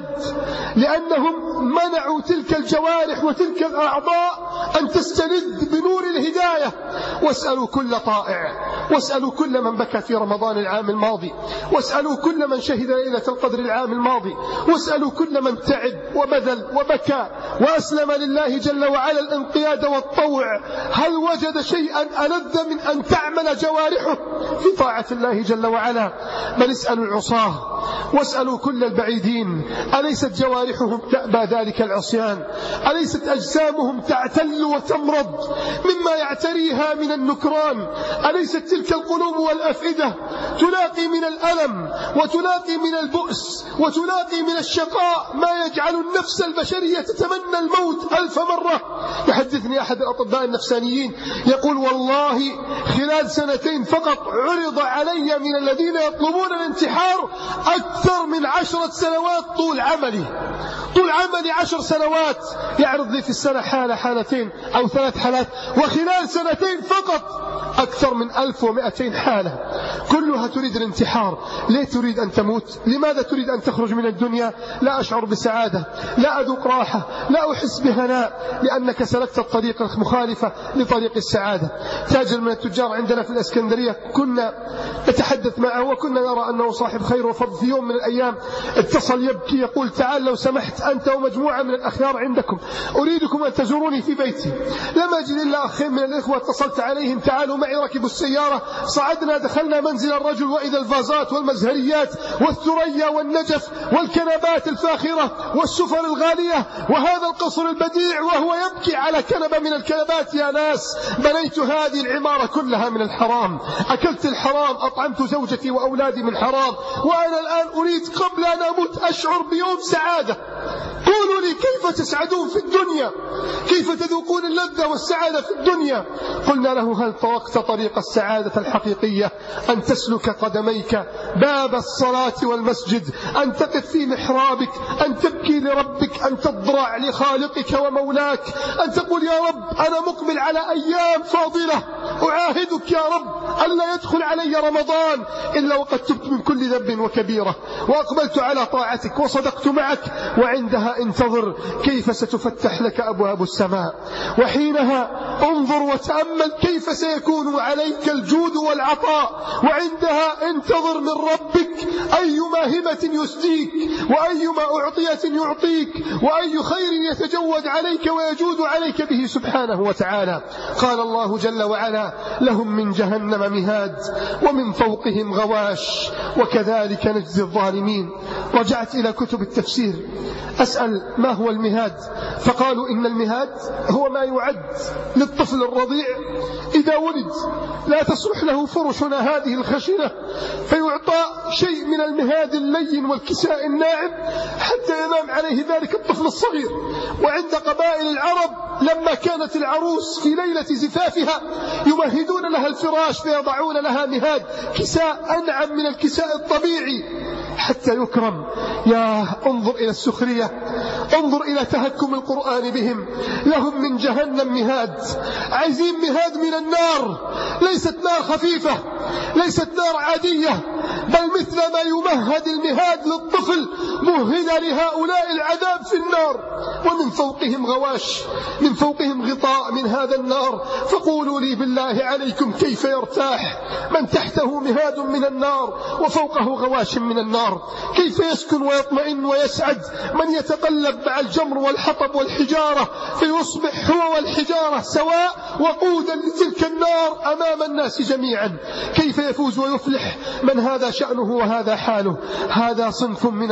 لأنهم منعوا تلك الجوارح وتلك الأعضاء أن تستند بنور الهداية واسألوا كل طائع واسألوا كل من بكى في رمضان العام الماضي واسألوا كل من شهد ليلة القدر العام الماضي واسألوا كل من تعب وبذل وبكى وأسلم لله جل وعلا الانقياد والطوع هل وجد شيئا ألذ من أن تعمل جوارحه في طاعة الله جل وعلا بل اسألوا العصاه واسألوا كل البعيدين أليست جوارحهم تأبى ذلك العصيان أليست أجسامهم تعتل وتمرض مما يعتريها من النكران أليست تلك القلوب والأفئدة تلاقي من الألم وتلاقي من البؤس وتلاقي من الشقاء ما يجعل النفس البشرية تتمنى الموت ألف مرة يحدثني أحد الأطباء النفسانيين يقول والله خلال سنتين فقط عرض علي من الذين يطلبون الانتحار أكثر من عشرة سنوات طول عملي طول عملي عشر سنوات يعرض لي في السنة حالة حالتين أو ثلاث حالات وخلال سنتين فقط أكثر من ألف ومائتين حالة كلها تريد الانتحار ليه تريد أن تموت لماذا تريد أن تخرج من الدنيا لا أشعر بسعادة لا أذوق راحة لا أحس بهناء لأنك سلكت الطريق المخالفة لطريق السعادة تاجر من التجار عندنا في الأسكندرية كنا نتحدث معه وكنا نرى أنه صاحب خير وفضل في يوم من الأيام اتصل يبكي يقول تعال لو سمحت أنت ومجموعة من الأخيار عندكم أريدكم أن تزوروني في بيتي لم أجد إلا أخين من الإخوة اتصلت عليهم تعالوا معي ركبوا السيارة صعدنا دخلنا منزل الرجل وإذا الفازات والمزهريات والثريا والنجف والكنبات الفاخرة والسفر الغالية وهذا القصر البديع وهو يبكي على كنبة من الكنبات يا ناس بنيت هذه العمارة كلها من الحرام أكلت الحرام أطعمت زوجتي وأولادي من حرام وأنا الآن أريد قبل أن أموت أشعر بيوم سعادة قولوا لي كيف تسعدون في الدنيا كيف تذوقون اللذة والسعادة في الدنيا قلنا له هل طرقت طريق السعادة الحقيقية أن تسلك قدميك باب الصلاة والمسجد أن تقف في محرابك أن تبكي لربك أن تضرع لخالقك ومولاك أن تقول يا رب أنا مقبل على أيام فاضلة أعاهدك يا رب ألا يدخل علي رمضان إلا وقد تبت من كل ذنب وكبيرة وأقبلت على طاعتك وصدقت معك وعندها انتظر كيف ستفتح لك أبواب السماء وحينها انظر وتأمل كيف سيكون عليك الجود والعطاء وعندها انتظر من ربك أيما هبة يسديك وأيما أعطية يعطيك وأي خير يتجود عليك ويجود عليك به سبحانه وتعالى قال الله جل وعلا لهم من جهنم مهاد ومن فوقهم غواش وكذلك نجزي الظالمين رجعت إلى كتب التفسير أسأل ما هو المهاد فقالوا إن المهاد هو ما يعد للطفل الرضيع إذا ولد لا تصلح له فرشنا هذه الخشنة فيعطى شيء من المهاد اللين والكساء الناعم حتى ينام عليه ذلك الطفل الصغير وعند قبائل العرب لما كانت العروس في ليلة زفافها يمهدون لها الفراش فيضعون لها مهاد كساء أنعم من الكساء الطبيعي حتى يكرم يا انظر إلى السخرية انظر إلى تهكم القرآن بهم لهم من جهنم مهاد عايزين مهاد من النار ليست نار خفيفة ليست نار عادية بل مثل ما يمهد المهاد للطفل مهد لهؤلاء العذاب في النار ومن فوقهم غواش من فوقهم غطاء من هذا النار فقولوا لي بالله عليكم كيف يرتاح من تحته مهاد من النار وفوقه غواش من النار كيف يسكن ويطمئن ويسعد من يتقلب مع الجمر والحطب والحجارة فيصبح هو والحجارة سواء وقودا لتلك النار أمام الناس جميعا كيف يفوز ويفلح من هذا شأنه وهذا حاله هذا صنف من الأصنام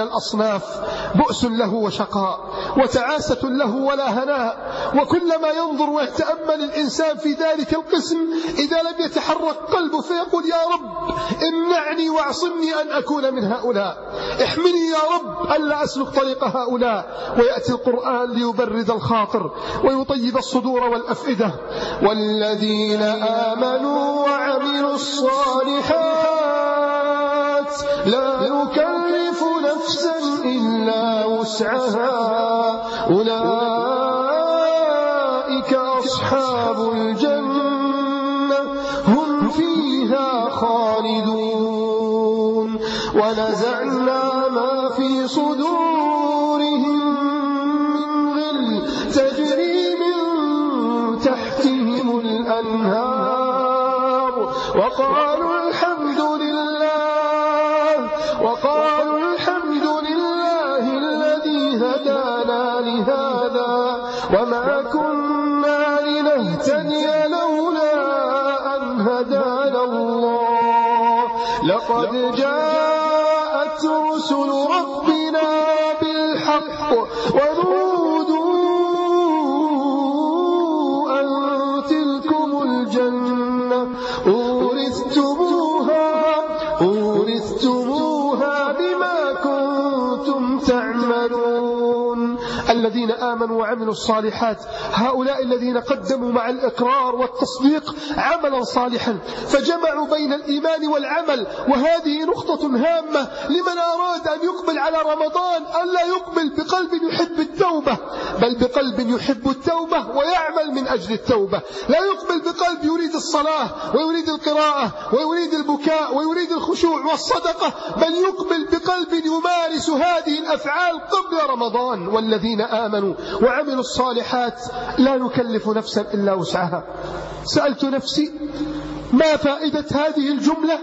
أصناف بؤس له وشقاء وتعاسة له ولا هناء وكلما ينظر ويتأمل الإنسان في ذلك القسم إذا لم يتحرك قلبه فيقول يا رب امنعني واعصمني أن أكون من هؤلاء احمني يا رب ألا أسلك طريق هؤلاء ويأتي القرآن ليبرد الخاطر ويطيب الصدور والأفئدة والذين آمنوا وعملوا الصالحات لا نكلف نفسا إلا وسعها أولئك أصحاب الجنة هم فيها خالدون ونزعنا ما في صدورهم من غل تجري من تحتهم الأنهار وقالوا الحمد لله وقالوا الحمد لله الذي هدانا لهذا وما كنا لنهتدي لولا أن هدانا الله لقد جاءت رسل ربنا بالحق ونودوا أن تلكم الجنة أورثتموها أورثتموها بما كنتم تعملون الذين آمنوا وعملوا الصالحات هؤلاء الذين قدموا مع الإقرار والتصديق عملا صالحا فجمعوا بين الإيمان والعمل وهذه نقطة هامة لمن أراد أن يقبل على رمضان ألا يقبل بقلب يحب التوبة بل بقلب يحب التوبة ويعمل من أجل التوبة لا يقبل بقلب يريد الصلاة ويريد القراءة ويريد البكاء ويريد الخشوع والصدقة بل يقبل بقلب يمارس هذه الأفعال قبل رمضان والذين آمنوا وعملوا الصالحات لا نكلف نفسا إلا وسعها سألت نفسي ما فائدة هذه الجملة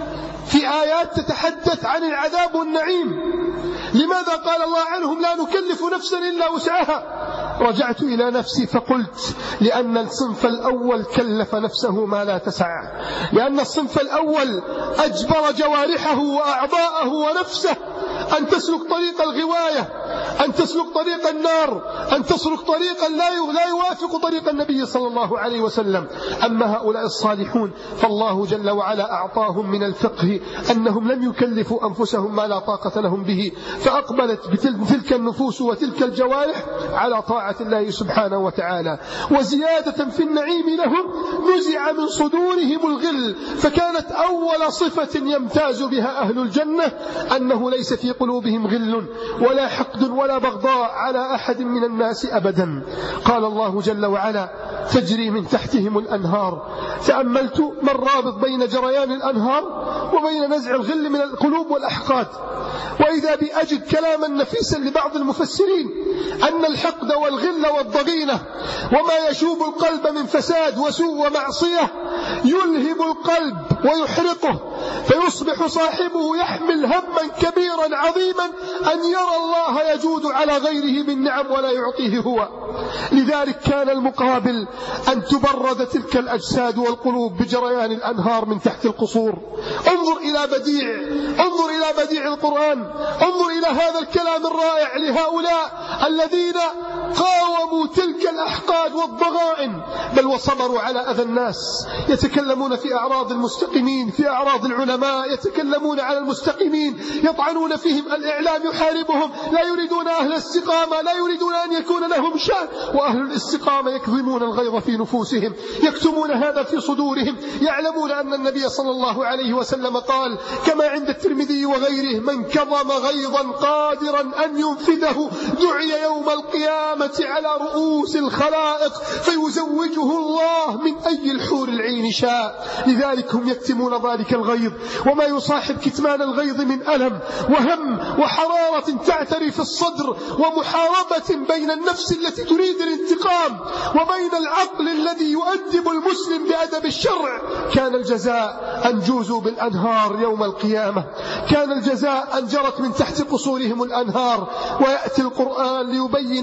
في آيات تتحدث عن العذاب والنعيم لماذا قال الله عنهم لا نكلف نفسا إلا وسعها رجعت إلى نفسي فقلت لأن الصنف الأول كلف نفسه ما لا تسع لأن الصنف الأول أجبر جوارحه وأعضاءه ونفسه أن تسلك طريق الغواية أن تسلك طريق النار أن تسلك طريقا لا لا يوافق طريق النبي صلى الله عليه وسلم أما هؤلاء الصالحون فالله جل وعلا أعطاهم من الفقه أنهم لم يكلفوا أنفسهم ما لا طاقة لهم به فأقبلت بتلك النفوس وتلك الجوارح على طاعة الله سبحانه وتعالى وزيادة في النعيم لهم نزع من صدورهم الغل فكانت أول صفة يمتاز بها أهل الجنة أنه ليس في قلوبهم غل ولا حقد ولا بغضاء على أحد من الناس أبدا قال الله جل وعلا تجري من تحتهم الأنهار تأملت ما الرابط بين جريان الأنهار وبين نزع الغل من القلوب والأحقاد وإذا بي أجد كلاما نفيسا لبعض المفسرين أن الحقد والغل والضغينة وما يشوب القلب من فساد وسوء ومعصية يلهب القلب ويحرقه فيصبح صاحبه يحمل هما كبيرا عظيما أن يرى الله يجود على غيره من نعم ولا يعطيه هو لذلك كان المقابل أن تبرد تلك الأجساد والقلوب بجريان الأنهار من تحت القصور انظر إلى بديع انظر إلى بديع القرآن انظر إلى هذا الكلام الرائع لهؤلاء الذين قاوموا تلك الأحقاد والضغائن بل وصبروا على أذى الناس يتكلمون في أعراض المستقيمين في أعراض العلماء يتكلمون على المستقيمين يطعنون فيهم الإعلام يحاربهم لا يريدون أهل الاستقامة لا يريدون أن يكون لهم شأن وأهل الاستقامة يكظمون الغيظ في نفوسهم يكتمون هذا في صدورهم يعلمون أن النبي صلى الله عليه وسلم قال كما عند الترمذي وغيره من كظم غيظا قادرا أن ينفذه دعي يوم القيامة على رؤوس الخلائق فيزوجه الله من أي الحور العين شاء لذلك هم يكتمون ذلك الغيظ وما يصاحب كتمان الغيظ من ألم وهم وحرارة تعتري في الصدر ومحاربة بين النفس التي تريد الانتقام وبين العقل الذي يؤدب المسلم بأدب الشرع كان الجزاء أن جوزوا بالأنهار يوم القيامة كان الجزاء أن جرت من تحت قصورهم الأنهار ويأتي القرآن ليبين أدب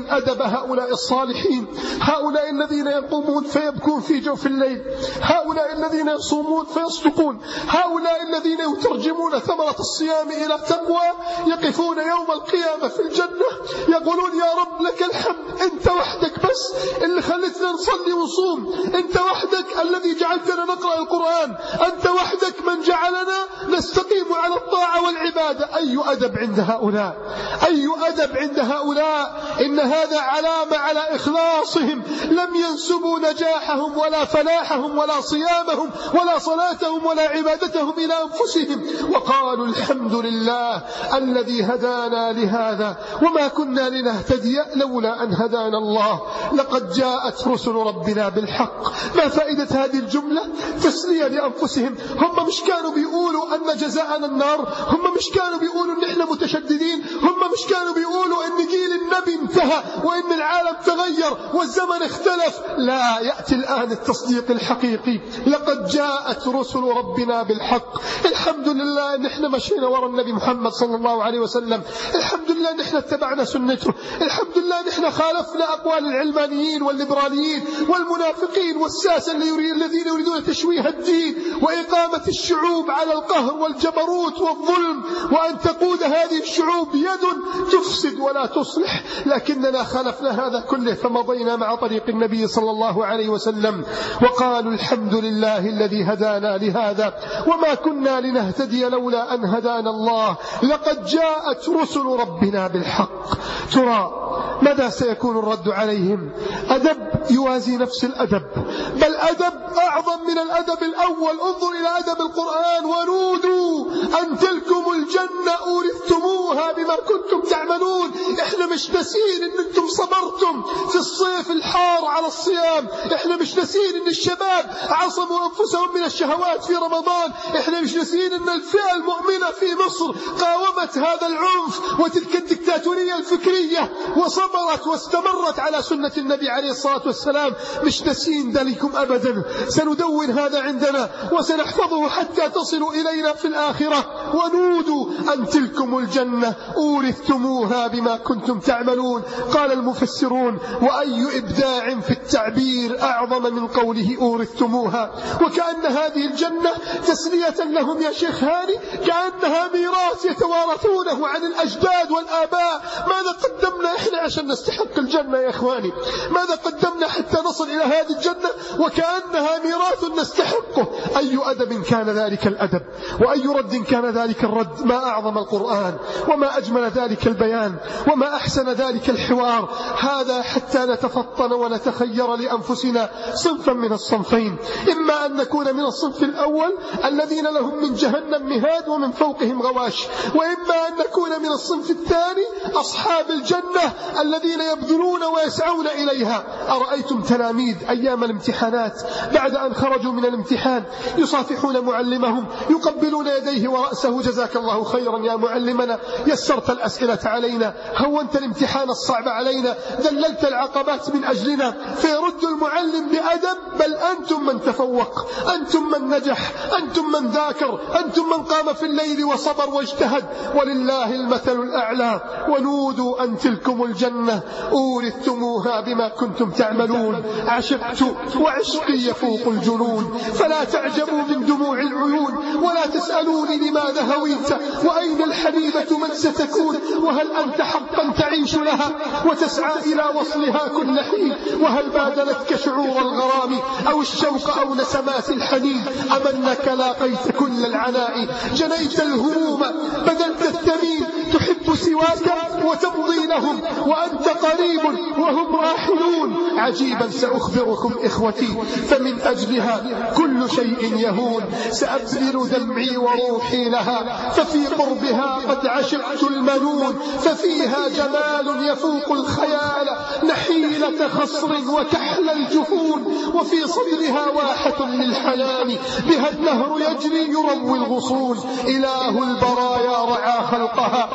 هؤلاء الصالحين هؤلاء الذين يقومون فيبكون في جوف الليل هؤلاء الذين يصومون فيصدقون هؤلاء الذين يترجمون ثمرة الصيام إلى تقوى يقفون يوم القيامة في الجنة يقولون يا رب لك الحمد أنت وحدك بس اللي خلتنا نصلي ونصوم أنت وحدك الذي جعلتنا نقرأ القرآن أنت وحدك من جعلنا نستقيم على الطاعة والعبادة أي أدب عند هؤلاء أي أدب عند هؤلاء إن هذا علامة على إخلاصهم لم ينسبوا نجاحهم ولا فلاحهم ولا صيامهم ولا صلاتهم ولا عبادتهم إلى أنفسهم وقالوا الحمد لله الذي هدانا لهذا وما كنا لنهتدي لولا أن هدانا الله لقد جاءت رسل ربنا بالحق ما فائدة هذه الجملة تسلية لأنفسهم هم مش كانوا بيقولوا أن جزاءنا النار هم مش كانوا بيقولوا أن احنا متشددين هم مش كانوا بيقولوا أن جيل النبي انتهى وأن العالم تغير والزمن اختلف لا يأتي الآن التصديق الحقيقي لقد جاءت رسل ربنا بالحق الحمد لله أن احنا مشينا وراء النبي محمد صلى الله عليه وسلم الحمد لله أن احنا اتبعنا سنته الحمد لله أن احنا خالفنا أقوال العلمانيين والليبراليين والمنافقين والساسة اللي يريد الذين يريدون تشويه الدين وإقامة الشعوب على القهر والجبروت والظلم وأن تقود هذه الشعوب يد تفسد ولا تصلح لكننا خالفنا هذا كله فمضينا مع طريق النبي صلى الله عليه وسلم وقالوا الحمد لله الذي هدانا لهذا وما كنا لنهتدي لولا أن هدانا الله لقد جاءت رسل ربنا بالحق ترى ماذا سيكون الرد عليهم أدب يوازي نفس الأدب بل أدب أعظم من الأدب الأول انظر إلى أدب القرآن ونودوا أن تلكم الجنة أورثتموها بما كنتم تعملون إحنا مش ناسين إن أنتم صبرتم في الصيف الحار على الصيام إحنا مش ناسين إن الشباب عصموا أنفسهم من الشهوات في رمضان إحنا مش ناسين إن الفئة المؤمنة في مصر قاومت هذا العنف وتلك الدكتاتورية الفكرية وصبرت واستمرت على سنة النبي عليه الصلاة والسلام مش ناسين ذلكم أبدا سندون هذا عندنا وسنحفظه حتى تصلوا إلينا في الآخرة ونودوا أن تلكم الجنة أورثتموها بما كنتم تعملون قال المفسرون وأي إبداع في التعبير أعظم من قوله أورثتموها وكأن هذه الجنة تسلية لهم يا شيخ هاني كأنها ميراث يتوارثونه عن الأجداد والآباء ماذا قدمنا إحنا عشان نستحق الجنة يا إخواني ماذا قدمنا حتى نصل إلى هذه الجنة وكأنها ميراث نستحقه أي أدب كان ذلك الأدب وأي رد كان ذلك الرد ما أعظم القرآن وما أجمل ذلك البيان وما أحسن ذلك الحوار هذا حتى نتفطن ونتخير لأنفسنا صنفا من الصنفين إما أن نكون من الصنف الأول الذين لهم من جهنم مهاد ومن فوقهم غواش وإما أن نكون من الصنف الثاني أصحاب الجنة الذين يبذلون ويسعون إليها أرأيتم تلاميذ أيام الامتحانات بعد أن خرجوا من الامتحان يصافحون معلمهم يقبلون يديه ورأسه جزاك الله خيرا يا معلمنا يسرت الأسئلة علينا هونت الامتحان الصعب علينا ذللت العقبات من أجلنا فيرد المعلم بأدب بل أنتم من تفوق أنتم من نجح أنتم من ذاكر أنتم من قام في الليل وصبر واجتهد ولله المثل الأعلى ونودوا أن تلكم الجنة أورثتموها بما كنتم تعملون عشقت وعشقي يفوق الجنون فلا تعجبوا من دموع العيون ولا تسألوني لماذا هويت وأين الحبيبة من ستكون وهل أنت حقا تعيش لها وتسعى إلى وصلها كل حين وهل بادلتك شعور الغرام أو الشوق أو نسمات الحنين أم أنك لاقيت كل العناء جنيت الهموم بذلت الثمين تحب سواك وتمضي لهم وأنت قريب وهم راحلون عجيبا سأخبركم إخوتي فمن أجلها كل شيء يهون سأبذل دمعي وروحي لها ففي قربها قد عشقت المنون ففيها جمال يفوق الخيال نحيلة خصر وكحل الجفون وفي صدرها واحة للحنان بها النهر يجري يروي الغصون إله البرايا رعى خلقها فس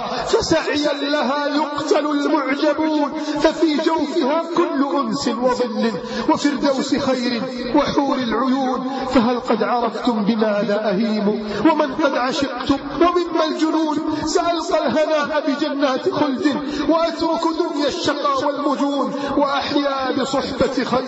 وسعيا لها يقتل المعجبون ففي جوفها كل أنس وظل وفردوس خير وحور العيون فهل قد عرفتم بماذا أهيم ومن قد عشقتم ومما الجنون سألقى الهناء بجنات خلد وأترك دنيا الشقى والمجون وأحيا بصحبة خير